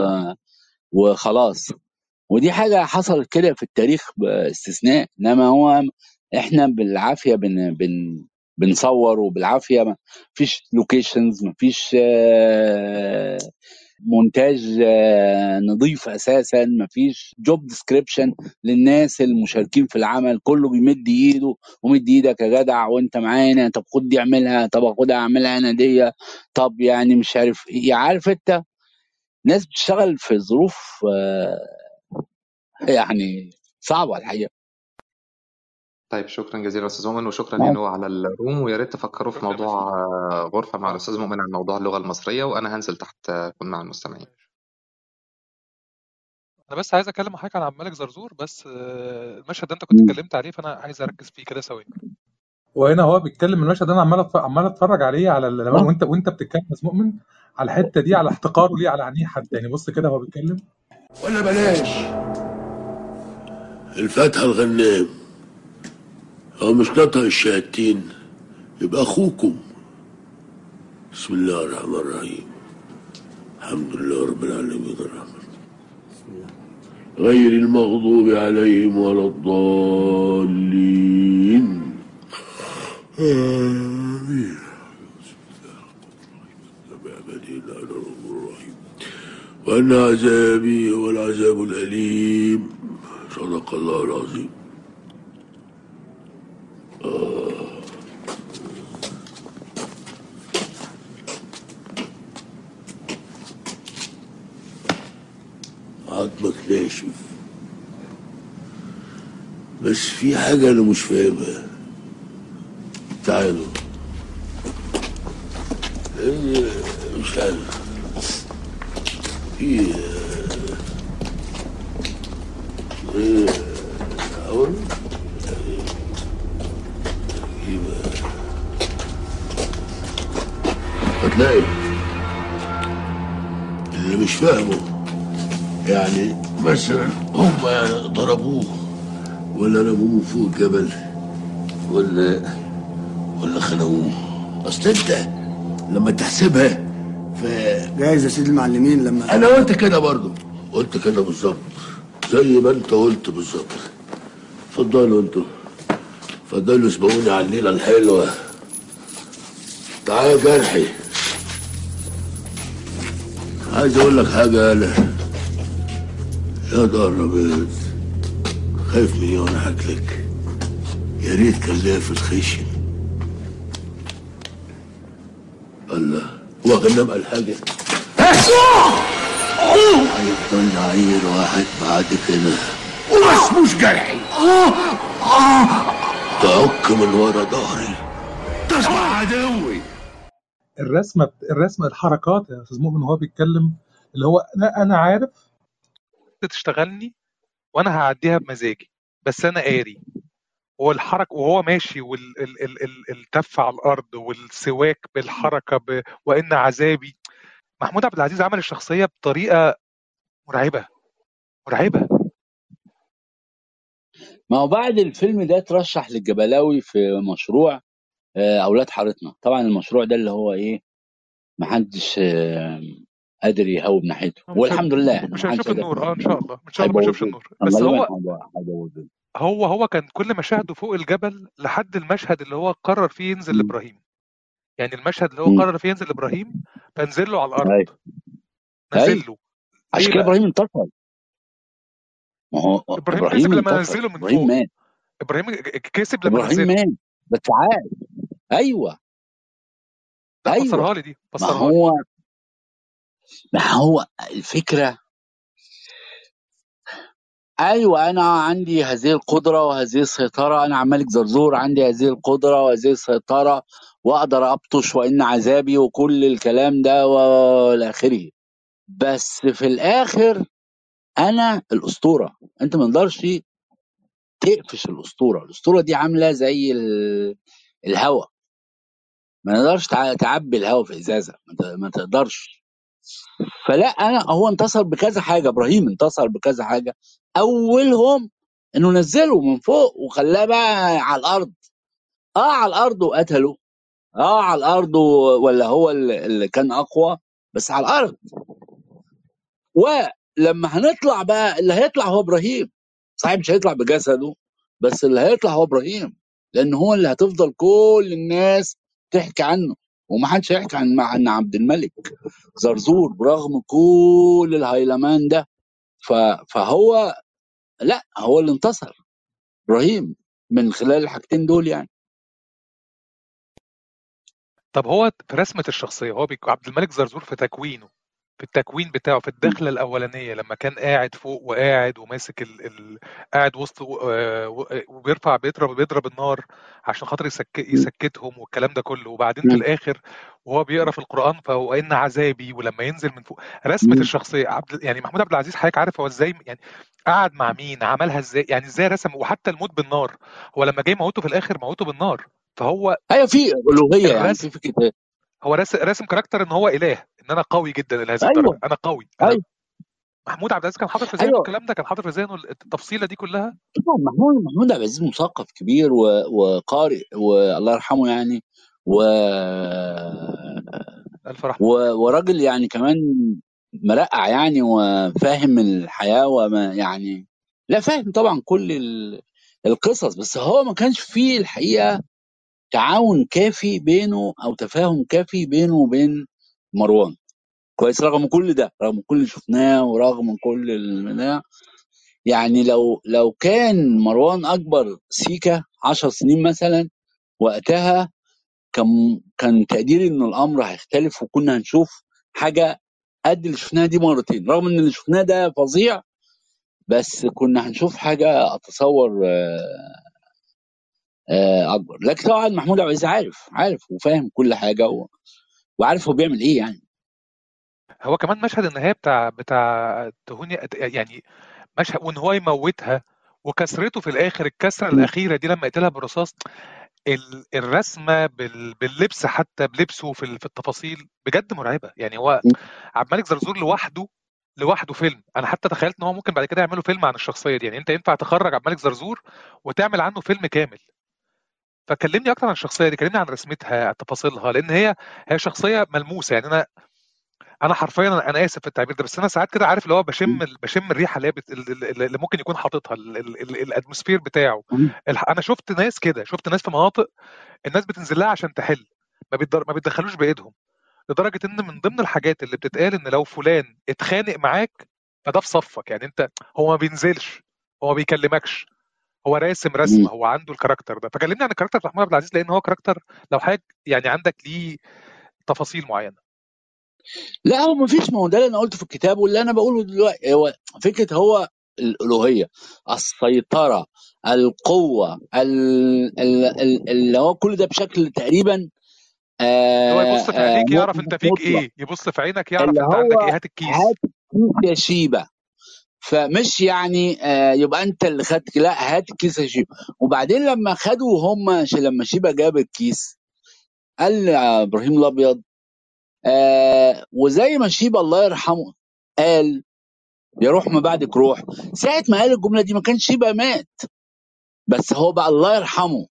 وخلاص ودي حاجه حصلت كده في التاريخ باستثناء انما هو احنا بالعافيه بن بن بنصور وبالعافيه ما فيش لوكيشنز ما فيش آه، مونتاج آه، نظيف اساسا ما فيش جوب ديسكريبشن للناس المشاركين في العمل كله بيمد ايده ومد ايدك يا جدع وانت معانا طب خد دي اعملها طب خدها اعملها انا دي طب يعني مش عارف ايه عارف انت ناس بتشتغل في ظروف آه، يعني صعبه الحقيقه طيب شكرا جزيلا استاذ مؤمن وشكرا نعم. يا نو على الروم ويا ريت تفكروا في شكرا يا موضوع آه، غرفه مع آه. الاستاذ مؤمن عن موضوع اللغه المصريه وانا هنزل تحت آه، اكون مع المستمعين انا بس عايز اتكلم مع حضرتك عن عبد الملك زرزور بس آه، المشهد ده انت كنت مم. اتكلمت عليه فانا عايز اركز فيه كده ثواني وهنا هو بيتكلم المشهد انا عمال أتف- عمال اتفرج عليه على ال- آه. وانت وانت بتتكلم يا أستاذ مؤمن على الحته دي على احتقاره ليه على عينيه حتى يعني بص كده هو بيتكلم ولا بلاش الفاتحة الغنام هو مش نطق الشهادتين يبقى أخوكم بسم الله الرحمن الرحيم الحمد لله رب العالمين الرحمن غير المغضوب عليهم ولا الضالين آمين بعباده الله الرحمن الرحيم وأن عذابي هو العذاب الأليم صدق الله العظيم عظمك ناشف بس في حاجة أنا مش فاهمها تعالوا إيه، مش عارف في إيه، أقول يبقى هتلاقي اللي مش فاهمه يعني مثلا هم يعني ضربوه ولا رموه فوق الجبل ولا ولا خنقوه اصل انت لما تحسبها ف جايز يا سيدي المعلمين لما انا قلت كده برضه قلت كده بالظبط زي ما انت قلت بالظبط اتفضلوا انتوا اتفضلوا اسبقوني على الليله الحلوه تعال يا جرحي عايز اقول لك حاجه انا يا دار ابيض خايف من ايه وانا حكلك يا ريت كان ليا في الخشن الله هو غنام قال حاجه هيفضل عيل واحد بعد كده وما اسموش جرحي تعك من ورا ظهري تسمع عدوي الرسمه الرسمه الحركات يا استاذ مؤمن وهو بيتكلم اللي هو انا انا عارف تشتغلني وانا هعديها بمزاجي بس انا قاري والحركة وهو ماشي والتف على الارض والسواك بالحركه ب... وان عذابي محمود عبد العزيز عمل الشخصيه بطريقه مرعبه مرعبه ما هو بعد الفيلم ده اترشح للجبلاوي في مشروع آه، اولاد حارتنا طبعا المشروع ده اللي هو ايه محدش آه، قادر يهوب ناحيته مش والحمد لله إن مش محدش هيشوف قادر النور اه ان شاء الله ان شاء الله ما يشوفش هيبوظوه النور بس غالبا هو هيبو- هيبوظوه هو هو كان كل مشاهده فوق الجبل لحد المشهد اللي هو قرر فيه ينزل مم. لابراهيم يعني المشهد اللي هو مم. قرر فيه ينزل لابراهيم فنزل له على الارض ايوه نزل ايوه له عشان ليه كده بقى ابراهيم انتصر ما هو ابراهيم ابراهيم كسب لما انتصر نزله من ابراهيم فوق مات ابراهيم كسب لما ابراهيم نزله مات بس عاد ايوه لا ايوه فسرها لي دي ما فسرها لي هو ما هو الفكره ايوه انا عندي هذه القدره وهذه السيطره انا عمال زرزور عندي هذه القدره وهذه السيطره واقدر ابطش وان عذابي وكل الكلام ده والى اخره بس في الاخر انا الاسطوره انت ما تقدرش تقفش الاسطوره الاسطوره دي عامله زي ال- الهواء ما نقدرش تع- تعبي الهواء في ازازه ما ت- ما تقدرش فلا انا هو انتصر بكذا حاجه ابراهيم انتصر بكذا حاجه اولهم انه نزله من فوق وخلاه بقى على الارض اه على الارض وقتله اه على الارض و- ولا هو اللي اللي كان اقوى بس على الارض ولما هنطلع بقى اللي هيطلع هو ابراهيم صحيح مش هيطلع بجسده بس اللي هيطلع هو ابراهيم لان هو اللي هتفضل كل الناس تحكي عنه ومحدش هيحكي عن عن عبد الملك زرزور برغم كل الهيلمان ده ف... فهو لا هو اللي انتصر ابراهيم من خلال الحاجتين دول يعني طب هو في رسمه الشخصيه هو بيك... عبد الملك زرزور في تكوينه في التكوين بتاعه في الدخله الاولانيه لما كان قاعد فوق وقاعد وماسك ال... ال... قاعد وسط آه، و- وبيرفع بيضرب بيضرب النار عشان خاطر يسك... يسكتهم والكلام ده كله وبعدين في مم. الاخر وهو بيقرا في القران فهو ان عذابي ولما ينزل من فوق رسمه مم. الشخصيه الشخصيه عبد يعني محمود عبد العزيز حضرتك عارف هو ازاي يعني قعد مع مين عملها ازاي يعني ازاي رسم وحتى الموت بالنار هو لما جاي موته في الاخر موته بالنار فهو ايوه في الوهيه يعني الرسم في فكره هو راسم راسم كاركتر ان هو اله ان انا قوي جدا لهذه ايوه الدرجه انا قوي انا ايوه محمود عبد العزيز كان حاطط في ذهنه ايوه الكلام ده كان حاطط في ذهنه التفصيله دي كلها طبعا محمود محمود عبد العزيز مثقف كبير و... وقارئ والله يرحمه يعني و... الف رحمه و... وراجل يعني كمان مرقع يعني وفاهم الحياه وما يعني لا فاهم طبعا كل ال... القصص بس هو ما كانش فيه الحقيقه تعاون كافي بينه او تفاهم كافي بينه وبين مروان كويس رغم كل ده رغم كل اللي شفناه ورغم كل ال... يعني لو لو كان مروان اكبر سيكا 10 سنين مثلا وقتها كان كان تقديري ان الامر هيختلف وكنا هنشوف حاجه قد اللي شفناها دي مرتين رغم ان اللي شفناه ده فظيع بس كنا هنشوف حاجه اتصور آه، آه، اكبر لكن طبعا محمود عبد العزيز عارف عارف وفاهم كل حاجه و... وعارف هو بيعمل ايه يعني هو كمان مشهد النهايه بتاع بتاع تهوني يعني مشهد وان هو يموتها وكسرته في الاخر الكسره م. الاخيره دي لما قتلها بالرصاص ال- الرسمه بال- باللبس حتى بلبسه في ال- في التفاصيل بجد مرعبه يعني هو م. عبد الملك زرزور لوحده لوحده فيلم انا حتى تخيلت ان هو ممكن بعد كده يعملوا فيلم عن الشخصيه دي يعني انت ينفع تخرج عبد الملك زرزور وتعمل عنه فيلم كامل فكلمني اكتر عن الشخصيه دي كلمني عن رسمتها عن تفاصيلها لان هي هي شخصيه ملموسه يعني انا انا حرفيا انا أنا اسف في التعبير ده بس انا ساعات كده عارف اللي هو بشم ال- بشم الريحه اللي هي بت- ال- ال- اللي ممكن يكون حاططها ال- ال- ال- الاتموسفير بتاعه م. الح- انا شفت ناس كده شفت ناس في مناطق الناس بتنزل لها عشان تحل ما بيتدر... ما بيتدخلوش بايدهم لدرجه ان من ضمن الحاجات اللي بتتقال ان لو فلان اتخانق معاك فده في صفك يعني انت هو ما بينزلش هو ما بيكلمكش هو راسم م. رسمه هو عنده الكاركتر ده فكلمني عن الكاركتر بتاع محمود عبد العزيز لان هو كاركتر لو حضرتك يعني عندك ليه تفاصيل معينه لا هو ما فيش ما هو ده اللي انا قلته في الكتاب واللي انا بقوله دلوقتي هو فكره هو الالوهيه السيطره القوه ال- ال- ال- اللي هو كل ده بشكل تقريبا هو آه يبص في آه عينيك يعرف انت فيك مطلق ايه يبص في عينك يعرف اللي انت عندك هو ايه هات الكيس هات كيس يا شيبه فمش يعني آه يبقى انت اللي خدت لا هات الكيس يا شيبه وبعدين لما خدوا هم لما شيبه جاب الكيس قال يا ابراهيم الابيض آه وزي ما شيبه الله يرحمه قال يا روح ما بعدك روح ساعة ما قال الجملة دي ما كانش شيبة مات بس هو بقى الله يرحمه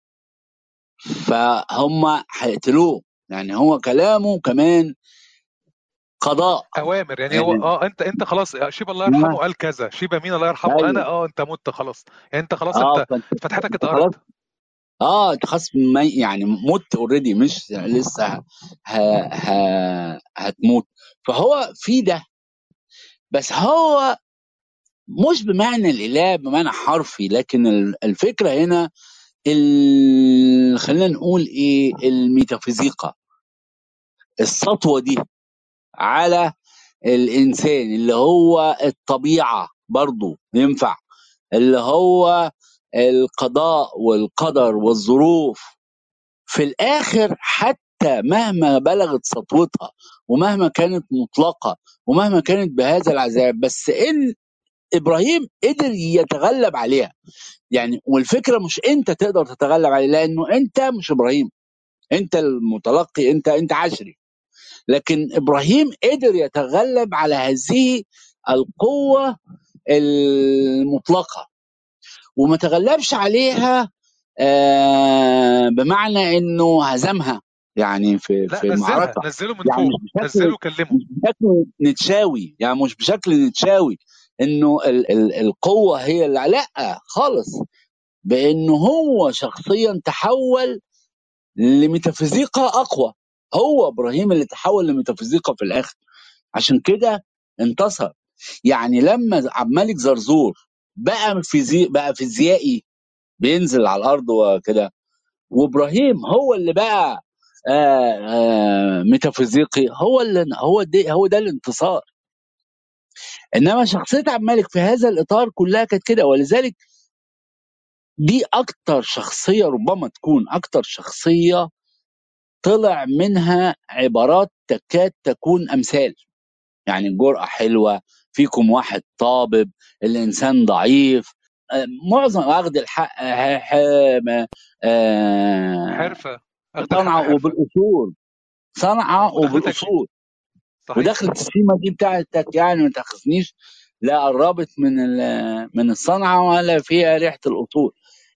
فهم هيقتلوه يعني هو كلامه كمان قضاء اوامر يعني هو يعني اه انت انت خلاص شيبه الله يرحمه قال كذا شيبه مين الله يرحمه انا ايوه اه انت مت خلاص يعني انت خلاص اه انت فانت فتحتك انت خلاص اتقرت اه انت خلاص مي يعني مت اوريدي مش لسه ه... ه... هتموت فهو في ده بس هو مش بمعنى الاله بمعنى حرفي لكن ال- الفكره هنا ال... خلينا نقول ايه الميتافيزيقا السطوه دي على الانسان اللي هو الطبيعه برضو ينفع اللي هو القضاء والقدر والظروف في الاخر حتى مهما بلغت سطوتها ومهما كانت مطلقه ومهما كانت بهذا العذاب بس ان ابراهيم قدر يتغلب عليها يعني والفكره مش انت تقدر تتغلب عليها لانه انت مش ابراهيم انت المتلقي انت انت عشري لكن ابراهيم قدر يتغلب على هذه القوه المطلقه وما تغلبش عليها آه بمعنى انه هزمها يعني في لا في نزلها المعركه نزله من يعني فوق مش بشكل نزله وكلمه مش بشكل نتشاوي يعني مش بشكل نتشاوي انه ال ال القوه هي اللي لا خالص بانه هو شخصيا تحول لميتافيزيقا اقوى هو ابراهيم اللي تحول لميتافيزيقا في الاخر عشان كده انتصر يعني لما عبد الملك زرزور بقى فيزي بقى فيزيائي بينزل على الارض وكده وابراهيم هو اللي بقى آه آه ميتافيزيقي هو اللي هو ده هو ده الانتصار انما شخصيه عبد الملك في هذا الاطار كلها كانت كده ولذلك دي اكتر شخصيه ربما تكون اكتر شخصيه طلع منها عبارات تكاد تكون امثال يعني الجرأة حلوة فيكم واحد طابب الإنسان ضعيف آه، معظم أخذ الحق آه، ح- آه، حرفه اخد الحق صنعة حرفه وبالأصول صنعة ودخلتك وبالأصول صحيح ودخلت السيمة دي بتاعتك يعني ما تاخذنيش لا قربت من ال- من الصنعة ولا فيها ريحة الأصول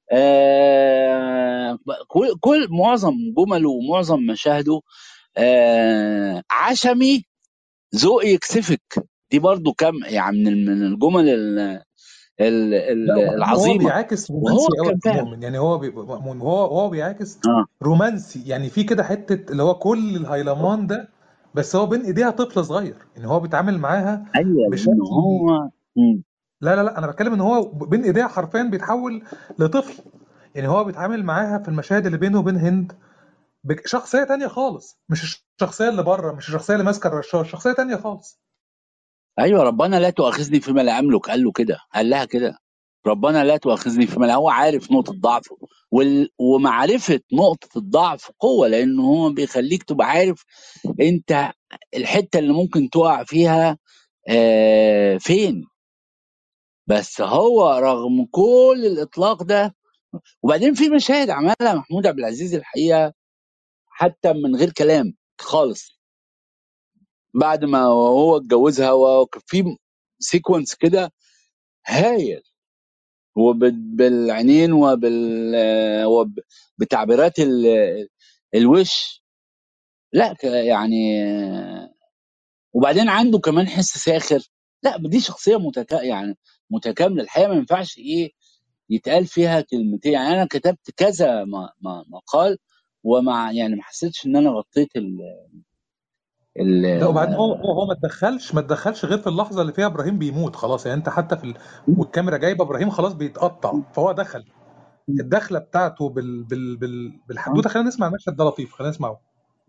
آه، كل كل معظم جمله ومعظم مشاهده آه، عشمي ذوق يكسفك دي برضو كم يعني من من الجمل ال- ال- ال- لا وبعدين هو العظيمه بيعاكس وهو رومانسي قوي يا كان استاذ فاهم مؤمن يعني هو بي... مؤمن هو هو بيعاكس اه رومانسي يعني في كده حته اللي هو كل الهيلمان ده بس هو بين ايديها طفل صغير ان هو بيتعامل معاها ايوه لان بشكل هو مم. لا لا لا انا بتكلم ان هو بين ايديها حرفيا بيتحول لطفل يعني هو بيتعامل معاها في المشاهد اللي بينه وبين هند بشخصيه تانية خالص مش الشخصيه اللي بره مش الشخصيه اللي ماسكه الرشاش شخصيه تانية خالص ايوه ربنا لا تؤاخذني فيما لا املك قال له كده قال لها كده ربنا لا تؤاخذني فيما لا هو عارف نقطه ضعفه وال... ومعرفه نقطه الضعف قوه لانه هو بيخليك تبقى عارف انت الحته اللي ممكن تقع فيها آه فين بس هو رغم كل الاطلاق ده وبعدين في مشاهد عملها محمود عبد العزيز الحقيقه حتى من غير كلام خالص بعد ما هو اتجوزها وكان في سيكونس كده هايل وبالعينين وبال وب- بتعبيرات ال- الوش لا ك- يعني وبعدين عنده كمان حس ساخر لا دي شخصيه متكا يعني متكامله الحقيقه ما ينفعش ايه يتقال فيها كلمتين يعني انا كتبت كذا م- م- مقال ومع يعني ما حسيتش ان انا غطيت ال ال لا وبعدين هو هو هو ما تدخلش ما تدخلش غير في اللحظه اللي فيها ابراهيم بيموت خلاص يعني انت حتى في ال... والكاميرا جايبه ابراهيم خلاص بيتقطع فهو دخل الدخله بتاعته بال... بال... بال... بالحدوته خلينا نسمع المشهد ده لطيف خلينا نسمعه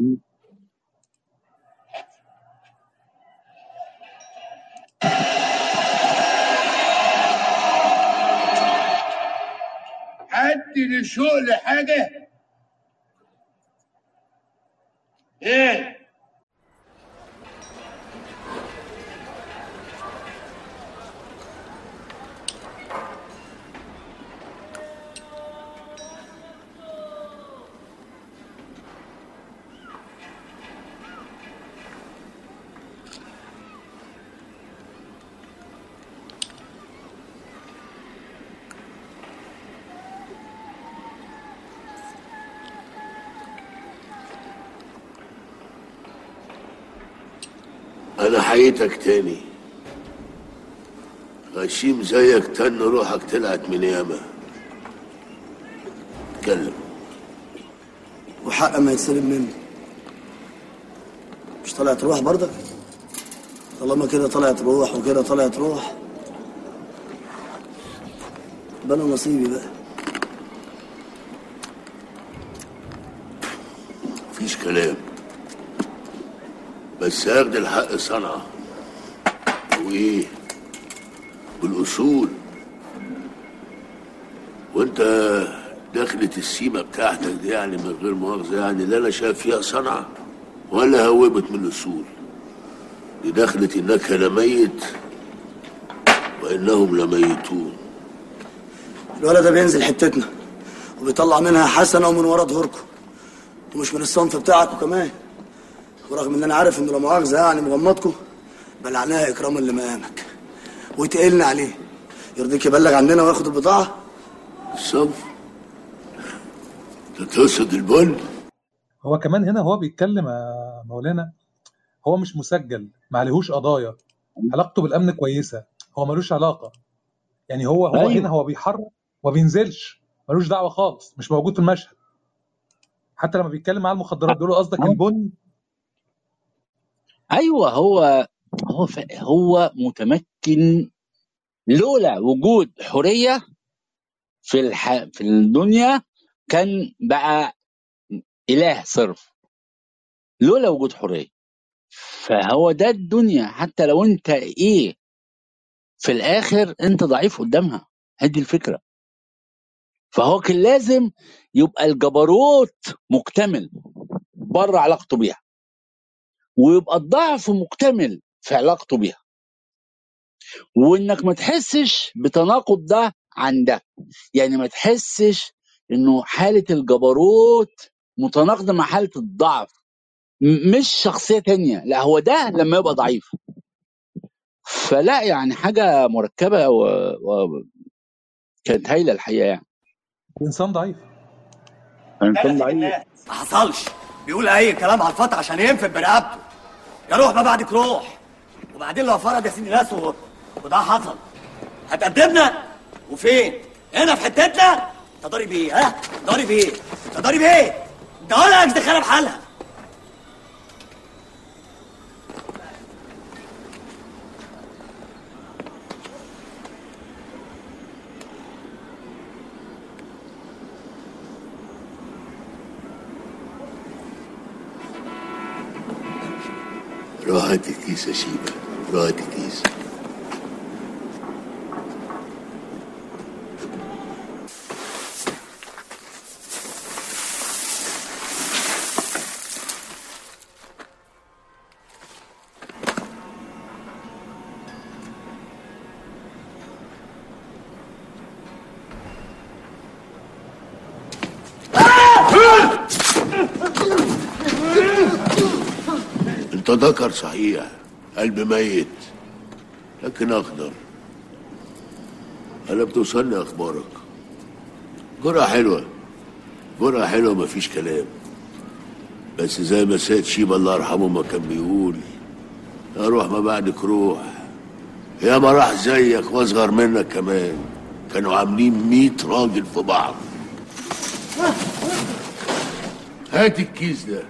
حد لشغل حاجة ايه انا حييتك تاني غشيم زيك تن روحك طلعت من ياما اتكلم وحق ما يتسلب مني مش طلعت روح برضك طالما كده طلعت روح وكده طلعت روح بلا نصيبي بقى مفيش كلام بس هاخد الحق صنعة وايه بالاصول وانت دخلة السيمة بتاعتك دي يعني من غير مؤاخذة يعني لا انا شايف فيها صنعة ولا هوبت من الاصول دي دخلة انك لميت وانهم لميتون الولد ده بينزل حتتنا وبيطلع منها حسنة ومن ورا ظهوركم ومش من الصنف بتاعكم كمان ورغم ان انا عارف انه لا مؤاخذة يعني مغمضكم بلعناها اكراما لمقامك وتقلنا عليه يرضيك يبلغ عننا وياخد البضاعة الصنف انت تقصد البن هو كمان هنا هو بيتكلم يا مولانا هو مش مسجل ما عليهوش قضايا علاقته بالامن كويسه هو ملوش علاقه يعني هو هو أيوة. هنا هو بيحرك وما بينزلش ملوش دعوه خالص مش موجود في المشهد حتى لما بيتكلم مع المخدرات بيقول له قصدك آه. البن ايوه هو هو ف... هو متمكن لولا وجود حريه في الح... في الدنيا كان بقى اله صرف لولا وجود حريه فهو ده الدنيا حتى لو انت ايه في الاخر انت ضعيف قدامها هدي الفكره فهو كان لازم يبقى الجبروت مكتمل بره علاقته بيها ويبقى الضعف مكتمل في علاقته بيها وانك ما تحسش بتناقض ده عن ده يعني ما تحسش انه حاله الجبروت متناقضه مع حاله الضعف م- مش شخصيه تانية لا هو ده لما يبقى ضعيف فلا يعني حاجه مركبه وكانت هايله الحقيقه يعني انسان ضعيف انسان ثلاث ضعيف الناس ما حصلش بيقول اي كلام على الفتح عشان ينفد برقبته يا روح ما بعدك روح وبعدين لو فرض يا سيدي ناس و... وده حصل هتقدمنا وفين هنا في حتتنا انت ضارب ايه ها ضارب ايه انت ضارب ايه ده ولا دي خانه بحالها روح هات الكيس يا شيبة روح هات الكيس انت ذكر صحيح قلب ميت لكن اخضر انا بتوصلني اخبارك جرعة حلوة جرعة حلوة مفيش كلام بس زي ما سيد شيبة الله يرحمه ما كان بيقول اروح ما بعدك روح يا ما راح زيك واصغر منك كمان كانوا عاملين ميت راجل في بعض هات الكيس ده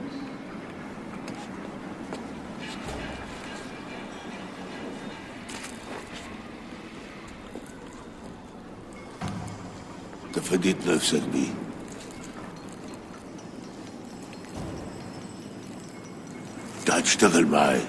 انت فديت نفسك بيه انت هتشتغل معايا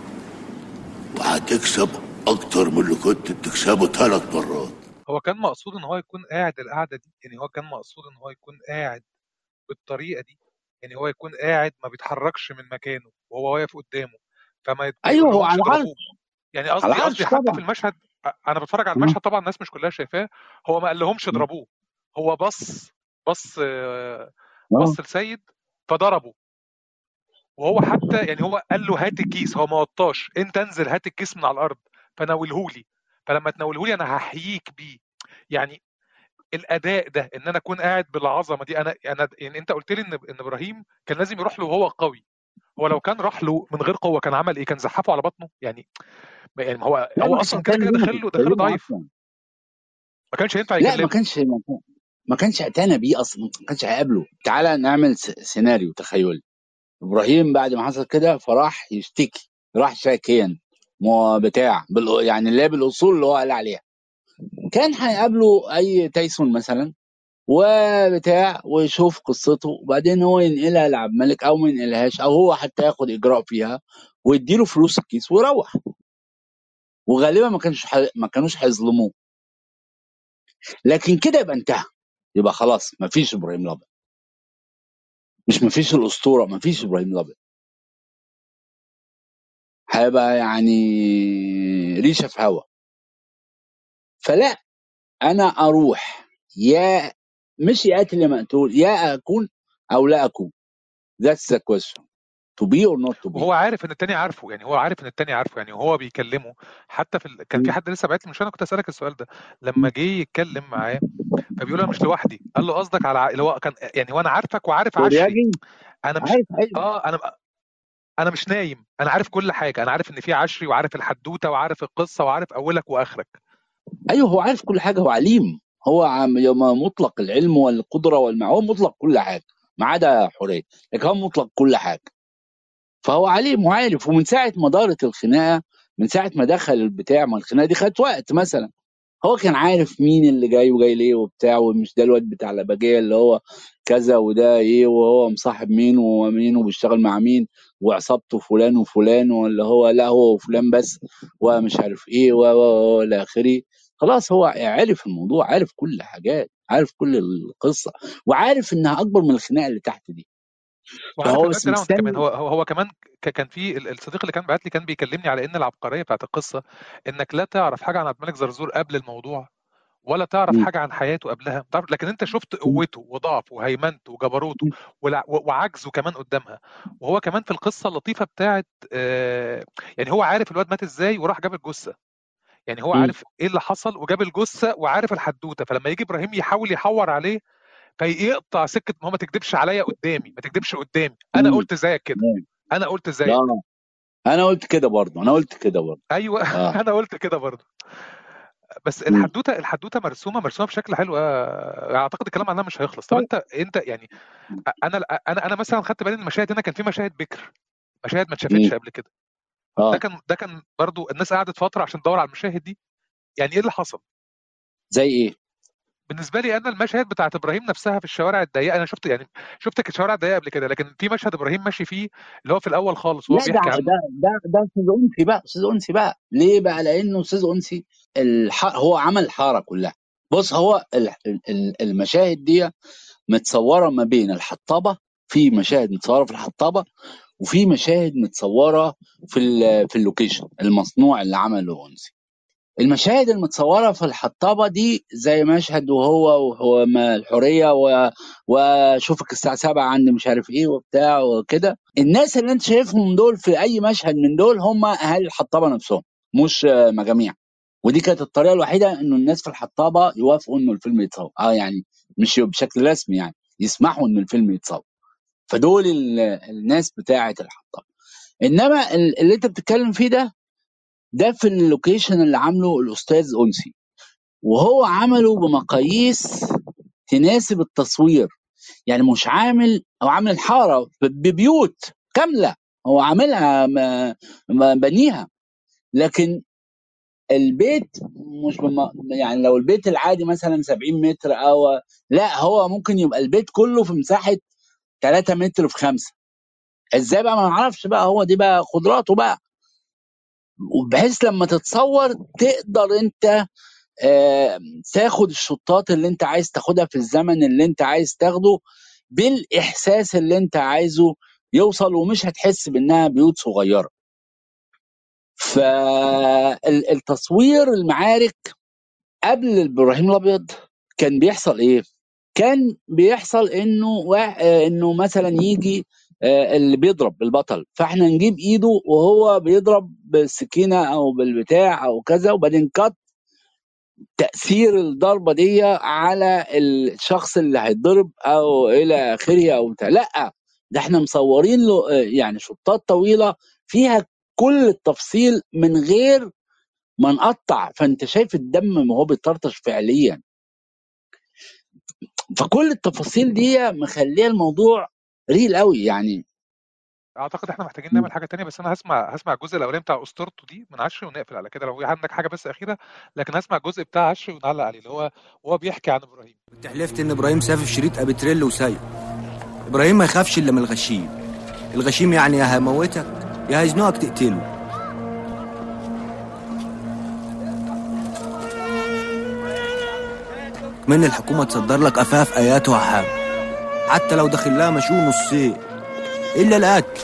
وهتكسب اكتر من اللي كنت بتكسبه ثلاث مرات هو كان مقصود ان هو يكون قاعد القعده دي يعني هو كان مقصود ان هو يكون قاعد بالطريقه دي يعني هو يكون قاعد ما بيتحركش من مكانه وهو واقف قدامه فما يت- ما ايوه هو يقولهمش على اضربوه عرش يعني على قصدي عرش قصدي حتى طبعا في المشهد انا بتفرج على مم. المشهد طبعا الناس مش كلها شايفاه هو ما قالهمش اضربوه هو بص بص آه، اه بص لسيد فضربه وهو حتى يعني هو قال له هات الكيس هو ما وطاش انت انزل هات الكيس من على الارض فناولهولي فلما تناولهولي انا هحييك بيه يعني الاداء ده ان انا اكون قاعد بالعظمه دي انا انا يعني انت قلت لي ان ان ابراهيم كان لازم يروح له وهو قوي هو لو كان راح له من غير قوه كان عمل ايه كان زحفه على بطنه يعني يعني هو لا هو ما اصلا كانش كده كده ينفع دخل له دخل له يكلمه ضعيف اصلا ما كانش ينفع لا ما يكلمه كانش ما كان- ما كانش اعتنى بيه اصلا ما كانش هيقابله تعالى نعمل س- سيناريو تخيلي ابراهيم بعد ما حصل كده فراح يشتكي راح شاكيا مو بتاع بال- يعني اللي هي بالاصول اللي هو قال عليها كان هيقابله اي تايسون مثلا وبتاع ويشوف قصته وبعدين هو ينقلها لعبد الملك او ما ينقلهاش او هو حتى ياخد اجراء فيها ويديله فلوس الكيس ويروح وغالبا ما كانش ح... ما كانوش هيظلموه لكن كده يبقى انتهى يبقى خلاص ما فيش ابراهيم الابيض مش ما فيش الاسطوره ما فيش ابراهيم الابيض هيبقى يعني ريشه في هوا فلا انا اروح يا مش يا قاتل يا مقتول يا اكون او لا اكون that's the question to be or not to be وهو عارف ان التاني عارفه يعني هو عارف ان التاني عارفه يعني وهو بيكلمه حتى في ال... كان في م- حد لسه بعت لي مش انا كنت اسالك السؤال ده لما جه يتكلم معاه فبيقول انا مش لوحدي قال له قصدك على ع- اللي هو كان يعني هو انا عارفك وعارف عشري ورياجي انا مش عارف ايوه اه انا انا مش نايم انا عارف كل حاجه انا عارف ان في عشري وعارف الحدوته وعارف القصه وعارف اولك واخرك ايوه هو عارف كل حاجه هو عليم هو عم يوم مطلق العلم والقدره والمع هو مطلق كل حاجه ما عدا حريه لكن هو مطلق كل حاجه فهو عليم وعارف ومن ساعه ما دارت الخناقه من ساعه ما دخل البتاع ما الخناقه دي خدت وقت مثلا هو كان عارف مين اللي جاي وجاي ليه وبتاع ومش ده الواد بتاع الاباجيه اللي هو كذا وده ايه وهو مصاحب مين ومين وبيشتغل مع مين وعصابته فلان وفلان ولا هو لا هو وفلان بس ومش عارف ايه و و و الى اخره خلاص هو عرف الموضوع عارف كل حاجات عارف كل القصه وعارف انها اكبر من الخناقه اللي تحت دي وعارف فهو الباك بس جراوند كمان مستني هو هو هو كمان ك- كان في ال- الصديق اللي كان بعت لي كان بيكلمني على ان العبقريه بتاعت القصه انك لا تعرف حاجه عن عبد الملك زرزور قبل الموضوع ولا تعرف مم. حاجه عن حياته قبلها تعرف لكن انت شفت مم. قوته وضعفه وهيمنته وجبروته والع- و- وعجزه كمان قدامها وهو كمان في القصه اللطيفه بتاعت آه، يعني هو عارف الواد مات ازاي وراح جاب الجثه يعني هو مم. عارف ايه اللي حصل وجاب الجثه وعارف الحدوته فلما يجي ابراهيم يحاول يحور عليه فيقطع سكه ما هو ما تكدبش عليا قدامي ما تكدبش قدامي انا مم. قلت زيك كده تمام. انا قلت زيك اه انا قلت كده برضه انا قلت كده برضه ايوه اه انا قلت كده برضه بس مم. الحدوته الحدوته مرسومه مرسومه بشكل حلو آه، اعتقد الكلام عنها مش هيخلص طب طيب انت انت يعني انا انا انا مثلا خدت بالي ان المشاهد هنا كان في مشاهد بكر مشاهد ما مم. اتشافتش قبل كده ده اه كان ده كان برضو الناس قعدت فتره عشان تدور على المشاهد دي يعني ايه اللي حصل زي ايه بالنسبه لي انا المشاهد بتاعت ابراهيم نفسها في الشوارع الضيقه انا شفت يعني شفت الشوارع الضيقه قبل كده لكن في مشهد ابراهيم ماشي فيه اللي هو في الاول خالص وهو لا ده بيحكي ده عنه ده ده استاذ انسي بقى استاذ انسي بقى ليه بقى لانه استاذ انسي الح... هو عمل الحاره كلها بص هو ال- ال- المشاهد دي متصوره ما بين الحطابه في مشاهد متصوره في الحطابه وفي مشاهد متصوره في ال- في اللوكيشن المصنوع اللي عمله انسي المشاهد المتصوره في الحطابه دي زي مشهد وهو وهو ما الحريه و... واشوفك الساعه 7 عند مش عارف ايه وبتاع وكده الناس اللي انت شايفهم دول في اي مشهد من دول هم اهالي الحطابه نفسهم مش آه، مجاميع ودي كانت الطريقه الوحيده انه الناس في الحطابه يوافقوا انه الفيلم يتصور اه يعني مش بشكل رسمي يعني يسمحوا ان الفيلم يتصور فدول ال- الناس بتاعه الحطابه انما ال- اللي انت بتتكلم فيه ده ده في اللوكيشن اللي عامله الاستاذ انسي وهو عمله بمقاييس تناسب التصوير يعني مش عامل هو عامل الحاره ب- ببيوت كامله هو عاملها م- م- بنيها لكن البيت مش بم... يعني لو البيت العادي مثلا 70 متر او لا هو ممكن يبقى البيت كله في مساحه 3 متر في 5 ازاي بقى ما نعرفش بقى هو دي بقى قدراته بقى وبحيث لما تتصور تقدر انت آه، تاخد الشطات اللي انت عايز تاخدها في الزمن اللي انت عايز تاخده بالاحساس اللي انت عايزه يوصل ومش هتحس بانها بيوت صغيره فالتصوير المعارك قبل ابراهيم الابيض كان بيحصل ايه كان بيحصل انه وا- آه، انه مثلا يجي آه، اللي بيضرب البطل فاحنا نجيب ايده وهو بيضرب بالسكينه او بالبتاع او كذا وبعدين كات تاثير الضربه دي على الشخص اللي هيتضرب او الى اخره او بتاع لا ده احنا مصورين له آه، يعني شطات طويله فيها كل التفصيل من غير ما نقطع فانت شايف الدم وهو بيطرطش فعليا فكل التفاصيل دي مخليه الموضوع ريل قوي يعني اعتقد احنا محتاجين نعمل حاجه تانية بس انا هسمع هسمع الجزء الاولاني بتاع اسطورته دي من عشري ونقفل على كده لو عندك حاجه بس اخيره لكن هسمع الجزء بتاع عشري ونعلق عليه اللي هو وهو بيحكي عن ابراهيم انت حلفت ان ابراهيم سافف شريط ابيتريل وسايق ابراهيم ما يخافش الا من الغشيم الغشيم يعني يا هيموتك يا هيزنقك تقتله من الحكومة تصدر لك أفاف آيات وأحام حتى لو داخل لها مشوه نصين إلا القتل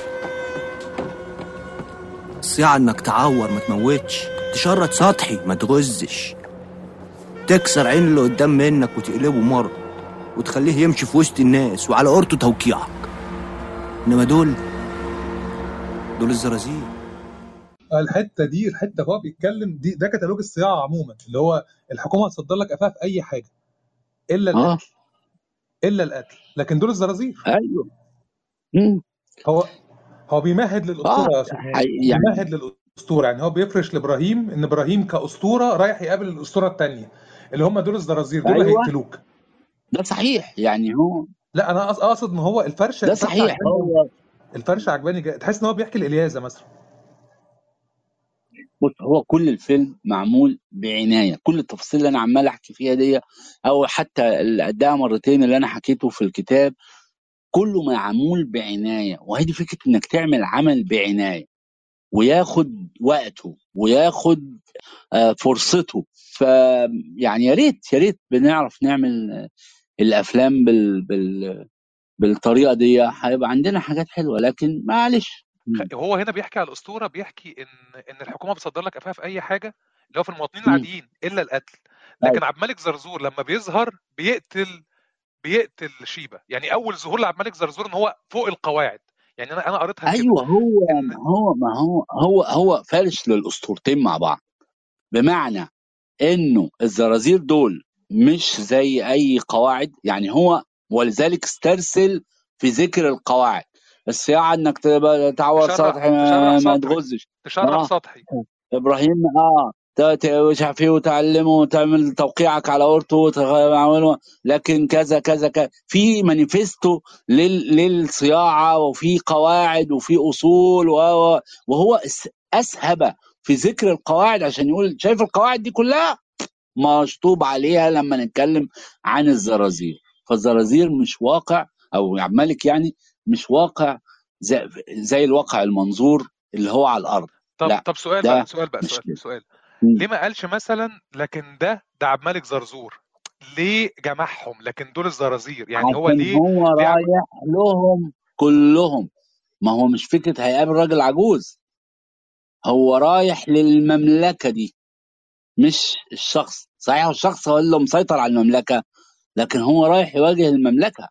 الصياعة إنك تعور ما تموتش تشرط سطحي ما تغزش تكسر عين اللي قدام منك وتقلبه مرة وتخليه يمشي في وسط الناس وعلى قرطه توقيعك إنما دول دول الزرازير الحته دي الحته هو بيتكلم دي ده كتالوج الصياعه عموما اللي هو الحكومه هتصدر لك افاف اي حاجه الا اه القتل الا القتل لكن دول الزرازير ايوه مم. هو هو بيمهد اه للاسطوره يا سبحان حقيقي يعني بيمهد للاسطوره يعني هو بيفرش لابراهيم ان ابراهيم كاسطوره رايح يقابل الاسطوره الثانيه اللي هم دول الزرازير دول اللي ايوه هيقتلوك ده صحيح يعني هو لا انا أقص- اقصد ان هو الفرشه ده الفرشه صحيح عجباني هو الفرشه عجباني جا- تحس ان هو بيحكي الالياذه مثلا بص هو كل الفيلم معمول بعنايه كل التفاصيل اللي انا عمال احكي فيها دي او حتى اللي قدها مرتين اللي انا حكيته في الكتاب كله معمول بعنايه وهذه فكره انك تعمل عمل بعنايه وياخد وقته وياخد آه، فرصته ف يعني يا ريت يا ريت بنعرف نعمل آه، الافلام بال... بال... بالطريقه دي هيبقى عندنا حاجات حلوه لكن معلش خ- هو هنا بيحكي على الاسطوره بيحكي ان ان الحكومه بتصدر لك افاها في اي حاجه اللي هو في المواطنين مم. العاديين الا القتل لكن أيوة. عبد الملك زرزور لما بيظهر بيقتل بيقتل شيبه يعني اول ظهور لعبد الملك زرزور ان هو فوق القواعد يعني انا انا قريتها كده ايوه هو ان ما هو ما هو هو هو فارش للاسطورتين مع بعض بمعنى انه الزرازير دول مش زي اي قواعد يعني هو ولذلك استرسل في ذكر القواعد الصياعه انك تبقى تعور تشرح سطحي ما, تشرح ما سطحي تغزش تشرح اه سطحي ابراهيم اه ت- ت- مش عارف ايه وتعلمه وتعمل توقيعك على اورتو وتعمله لكن كذا كذا كذا في مانيفستو لل للصياعه وفي قواعد وفي اصول و- و- وهو اس- اسهب في ذكر القواعد عشان يقول شايف القواعد دي كلها مشطوب عليها لما نتكلم عن الزرازير فالزرازير مش واقع او عبد الملك يعني مش واقع زي, زي الواقع المنظور اللي هو على الارض طب لا طب سؤال ده بقى سؤال بقى مش سؤال كده سؤال مم. ليه ما قالش مثلا لكن ده ده عبد الملك زرزور ليه جمعهم لكن دول الزرازير يعني هو عشان ليه هو ليه عم... رايح لهم كلهم ما هو مش فكره هيقابل راجل عجوز هو رايح للمملكه دي مش الشخص صحيح هو الشخص هو اللي مسيطر على المملكه لكن هو رايح يواجه المملكه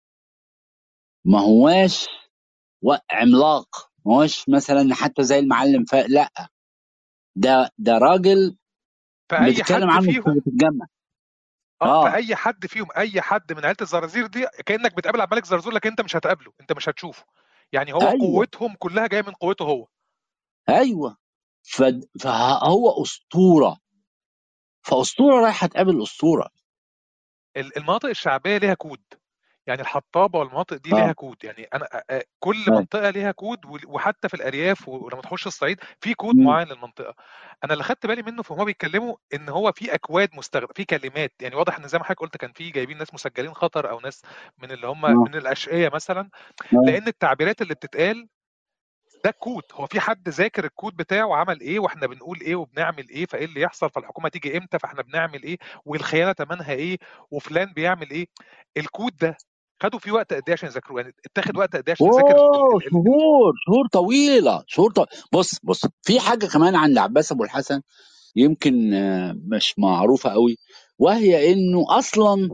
ما هواش و- عملاق ما هوش مثلا حتى زي المعلم ف... لا ده ده راجل فاي بتتكلم حد عنه في فيهم سورة الجنة اه اه فاي حد فيهم اي حد من عيله الزرازير دي كانك بتقابل عبد الملك زرزور لكن انت مش هتقابله انت مش هتشوفه يعني هو ايوه قوتهم كلها جايه من قوته هو ايوه ف... فهو اسطوره فاسطوره رايحه تقابل اسطوره ال- المناطق الشعبيه ليها كود يعني الحطابه والمناطق دي ليها اه كود يعني انا أ- أ- كل أيوة. منطقه ليها كود وال- وحتى في الارياف ولما تخش الصعيد في كود مم. معين للمنطقه انا اللي خدت بالي منه فهم بيتكلموا ان هو في اكواد مستخدم في كلمات يعني واضح ان زي ما حضرتك قلت كان في جايبين ناس مسجلين خطر او ناس من اللي هم اه من الاشقيه مثلا اه لان التعبيرات اللي بتتقال ده الكود هو في حد ذاكر الكود بتاعه وعمل ايه واحنا بنقول ايه وبنعمل ايه فايه اللي يحصل فالحكومه تيجي امتى فاحنا بنعمل ايه والخيانه تمنها ايه وفلان بيعمل ايه الكود ده خدوا فيه وقت قد ايه عشان يذاكروه يعني اتاخد وقت قد ايه عشان يذاكر ال- اوه ال- ال- ال- شهور شهور طويله شهور طويلة. بص بص في حاجه كمان عند عباس ابو الحسن يمكن آه، مش معروفه قوي وهي انه اصلا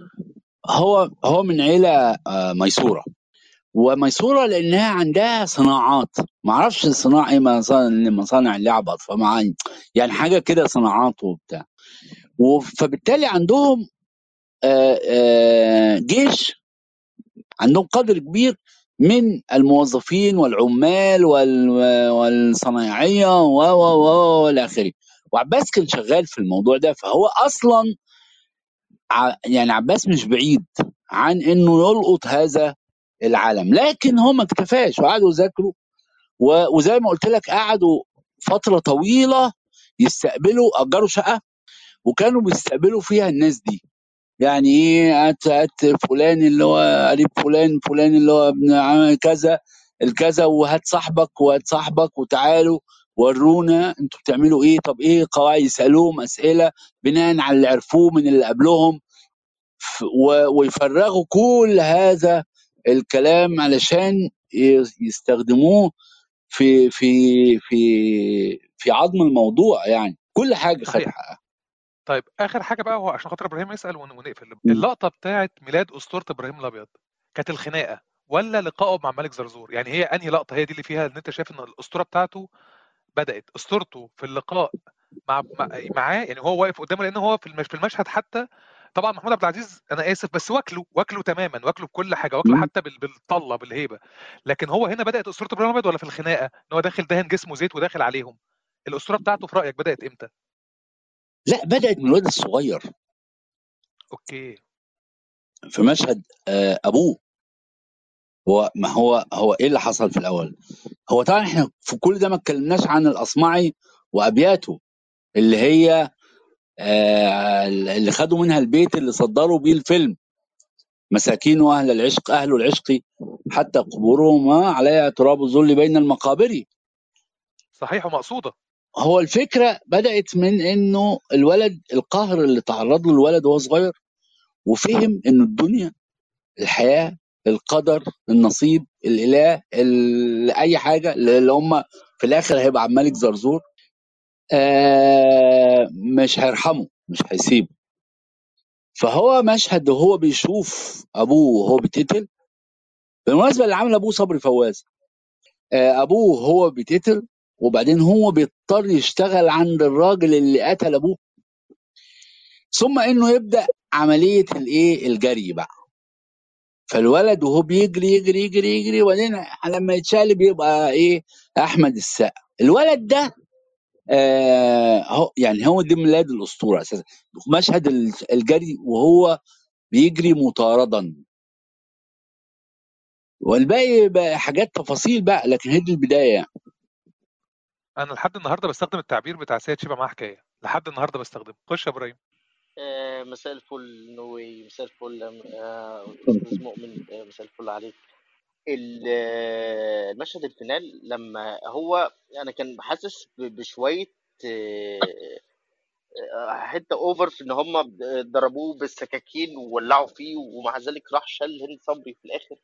هو هو من عيله آه، ميسوره وميسوره لانها عندها صناعات ما اعرفش صناعه ايه مصانع مصانع لعب اطفال مع- يعني حاجه كده صناعات وبتاع و- فبالتالي عندهم آه، آه، جيش عندهم قدر كبير من الموظفين والعمال وال- والصنايعيه و و و والى اخره وعباس كان شغال في الموضوع ده فهو اصلا ع- يعني عباس مش بعيد عن انه يلقط هذا العالم لكن هو ما اكتفاش وقعدوا يذاكروا و- وزي ما قلت لك قعدوا فتره طويله يستقبلوا اجروا شقه وكانوا بيستقبلوا فيها الناس دي يعني ايه هات هات فلان اللي هو قريب فلان فلان اللي هو ابن عم كذا الكذا وهات صاحبك وهات صاحبك وتعالوا ورونا انتوا بتعملوا ايه طب ايه قواعد يسالوهم اسئله بناء على اللي عرفوه من اللي قبلهم ف- و- ويفرغوا كل هذا الكلام علشان ي- يستخدموه في في في في عظم الموضوع يعني كل حاجه خد صحيح حقها طيب اخر حاجه بقى هو عشان خاطر ابراهيم يسال ون- ونقفل م. اللقطه بتاعت ميلاد اسطوره ابراهيم الابيض كانت الخناقه ولا لقائه مع ملك زرزور يعني هي انهي لقطه هي دي اللي فيها ان انت شايف ان الاسطوره بتاعته بدات اسطورته في اللقاء مع مع- معاه يعني هو واقف قدامه لان هو في المش- في المشهد حتى طبعا محمود عبد العزيز انا اسف بس واكله واكله تماما واكله بكل حاجه واكله م. حتى بال- بالطله بالهيبه لكن هو هنا بدات اسطوره ابراهيم الابيض ولا في الخناقه ان هو داخل دهن جسمه زيت وداخل عليهم الاسطوره بتاعته في رايك بدات امتى لا بدات من الواد الصغير اوكي في مشهد آه، ابوه هو ما هو هو ايه اللي حصل في الاول هو طبعا احنا في كل ده ما اتكلمناش عن الاصمعي وابياته اللي هي آه، اللي خدوا منها البيت اللي صدروا بيه الفيلم مساكين اهل العشق اهل العشق حتى قبورهم عليها تراب الذل بين المقابر صحيح ومقصوده هو الفكره بدات من انه الولد القهر اللي تعرض له الولد وهو صغير وفهم انه الدنيا الحياه القدر النصيب الاله ال- اي حاجه اللي هم في الاخر هيبقى عبد الملك زرزور آه مش هيرحمه مش هيسيبه فهو مشهد وهو بيشوف ابوه وهو بيتقتل بالمناسبه اللي عامل ابوه صبري فواز آه ابوه هو بيتقتل وبعدين هو بيضطر يشتغل عند الراجل اللي قتل ابوه ثم انه يبدا عمليه الايه الجري بقى فالولد وهو بيجري يجري يجري يجري وبعدين لما يتشقلب يبقى ايه احمد السقا الولد ده آه هو يعني هو دي ميلاد الاسطوره اساسا مشهد ال- الجري وهو بيجري مطاردا والباقي بقى حاجات تفاصيل بقى لكن هي دي البدايه يعني انا لحد النهارده بستخدم التعبير بتاع سيد شيبه معاه حكايه لحد النهارده بستخدمه خش يا ابراهيم آه، مساء الفل نوي مساء الفل آه، استاذ مؤمن آه، مساء الفل عليك ال- آه، المشهد الفينال لما هو انا كان حاسس ب- بشويه آه، آه، حته اوفر في ان هم ضربوه بالسكاكين وولعوا فيه ومع ذلك راح شال هند صبري في الاخر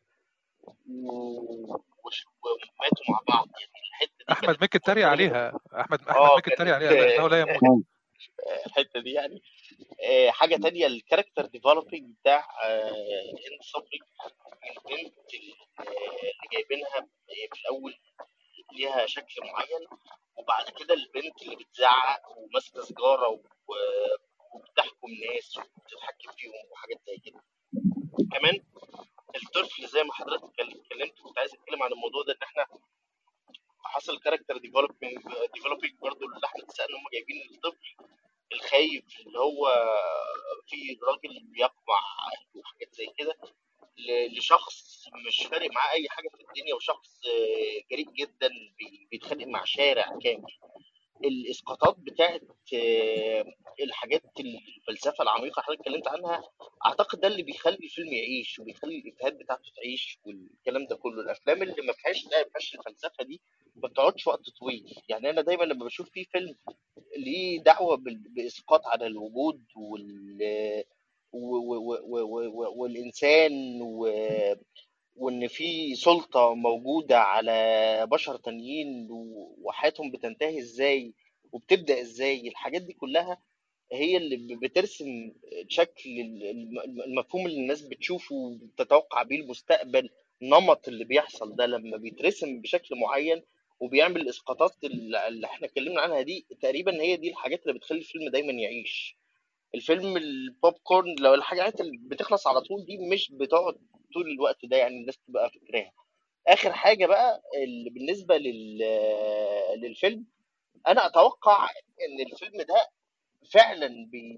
و- وش- وماتوا مع بعض يعني الحته دي احمد كانت مكي اتريق بالنسبه لي عليها احمد احمد اه مكي اتريق كانت عليها قال انه لا يموت آه، الحته دي يعني آه، حاجه تانية الكاركتر ديفلوبينج بتاع آه، هند صبري البنت اللي اللي جايبينها في الاول ليها شكل معين وبعد كده البنت اللي بتزعق وماسكه سيجاره و- وبتحكم ناس وبتتحكم فيهم وحاجات زي كده كمان الطفل زي ما حضرتك اتكلم- اتكلمت كنت عايز اتكلم عن الموضوع ده ان احنا حصل كاركتر ديفلوبينج ديفلوبينج برضه اللي احمد السقا ان هم جايبين الطفل الخايف اللي هو في راجل بيقمع اهله وحاجات زي كده ل- لشخص مش فارق معاه اي حاجه في الدنيا وشخص آه، جريء جدا بي- بيتخانق مع شارع كامل الاسقاطات بتاعت آه، الحاجات الفلسفه العميقه اللي حضرتك اتكلمت عنها اعتقد ده اللي بيخلي الفيلم يعيش وبيخلي الافيهات بتاعته تعيش والكلام ده كله الافلام اللي ما فيهاش لا ما فيهاش الفلسفه دي ما بتقعدش وقت طويل يعني انا دايما لما بشوف فيه فيلم ليه دعوه بال- باسقاط على الوجود وال و- و- و- و- و- والانسان و- وان في سلطه موجوده على بشر تانيين و- وحياتهم بتنتهي ازاي وبتبدا ازاي الحاجات دي كلها هي اللي ب- بترسم شكل ال- الم- المفهوم اللي الناس بتشوفه وبتتوقع بيه المستقبل نمط اللي بيحصل ده لما بيترسم بشكل معين وبيعمل الاسقاطات اللي اللي احنا اتكلمنا عنها دي تقريبا هي دي الحاجات اللي بتخلي الفيلم دايما يعيش الفيلم البوب كورن لو الحاجات اللي بتخلص على طول دي مش بتقعد طول الوقت ده يعني الناس تبقى فاكراها اخر حاجه بقى اللي بالنسبه لل للفيلم انا اتوقع ان الفيلم ده فعلا بي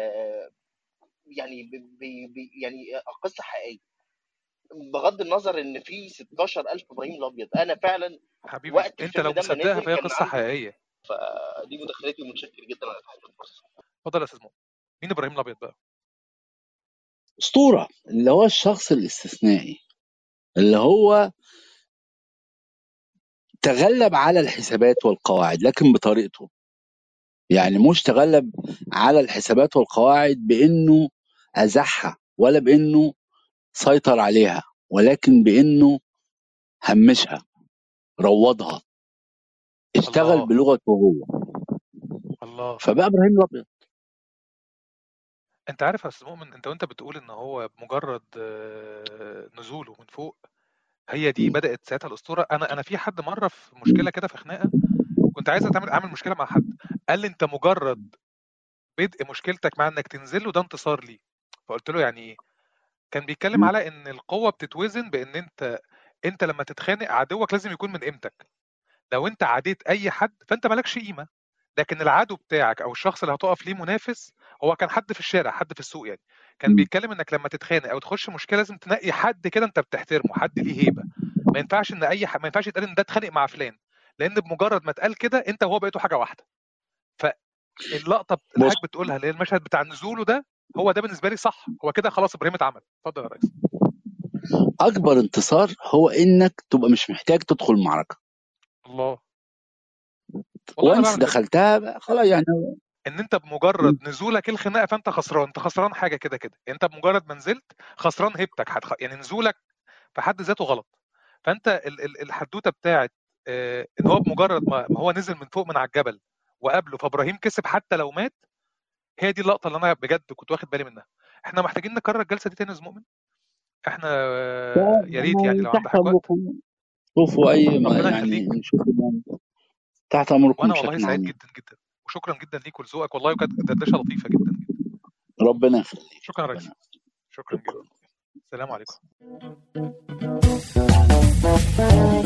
يعني بي بي يعني قصه حقيقيه بغض النظر ان في 16000 ابراهيم الابيض انا فعلا حبيبي وقت انت الفيلم لو ده ما مصدقها نزل فهي كان قصه عندي حقيقيه فدي مداخلتي ومتشكر جدا على اتاحه الفرصه اتفضل يا استاذ مؤمن مين ابراهيم الابيض بقى اسطوره اللي هو الشخص الاستثنائي اللي هو تغلب على الحسابات والقواعد لكن بطريقته يعني مش تغلب على الحسابات والقواعد بانه ازحها ولا بانه سيطر عليها ولكن بانه همشها روضها اشتغل الله بلغته هو الله فبقى ابراهيم الابيض انت عارف يا استاذ مؤمن انت وانت بتقول ان هو بمجرد آه، نزوله من فوق هي دي بدات ساعتها الاسطوره انا انا في حد مره في مشكله كده في خناقه كنت عايز اتعمل اعمل مشكله مع حد قال لي انت مجرد بدء مشكلتك مع انك تنزل له ده انتصار لي فقلت له يعني ايه كان بيتكلم على ان القوه بتتوزن بان انت انت لما تتخانق عدوك لازم يكون من قيمتك لو انت عاديت اي حد فانت مالكش قيمه لكن العدو بتاعك او الشخص اللي هتقف ليه منافس هو كان حد في الشارع حد في السوق يعني كان بيتكلم انك لما تتخانق او تخش مشكله لازم تنقي حد كده انت بتحترمه حد ليه هيبه ما ينفعش ان اي ح... ما ينفعش يتقال ان ده اتخانق مع فلان لان بمجرد ما اتقال كده انت وهو بقيتوا حاجه واحده فاللقطه اللي بص حضرتك بتقولها اللي هي المشهد بتاع نزوله ده هو ده بالنسبه لي صح هو كده خلاص ابراهيم اتعمل اتفضل يا ريس اكبر انتصار هو انك تبقى مش محتاج تدخل معركه الله والله انا وانس بعمل كده دخلتها بقى خلاص يعني ان انت بمجرد نزولك الخناقه فانت خسران انت خسران حاجه كده كده يعني انت بمجرد ما نزلت خسران هيبتك هتخ... يعني نزولك في حد ذاته غلط فانت ال... ال... الحدوته بتاعت آه، ان هو بمجرد ما... ما هو نزل من فوق من على الجبل وقابله فابراهيم كسب حتى لو مات هي دي اللقطه اللي انا بجد كنت واخد بالي منها احنا محتاجين نكرر الجلسه دي تاني يا أستاذ مؤمن احنا آه، يا ريت يعني لو تحت عندك حاجه وقت امركم شوفوا اي ما ربنا يعني يخليك نشوف يعني تحت امركم وانا والله بشكل سعيد عام جدا جدا وشكرا جدا ليك ولذوقك والله وكانت دردشه لطيفه جدا جدا ربنا يخليك شكرا يا ربنا ريس شكرا جدا السلام عليكم يخليك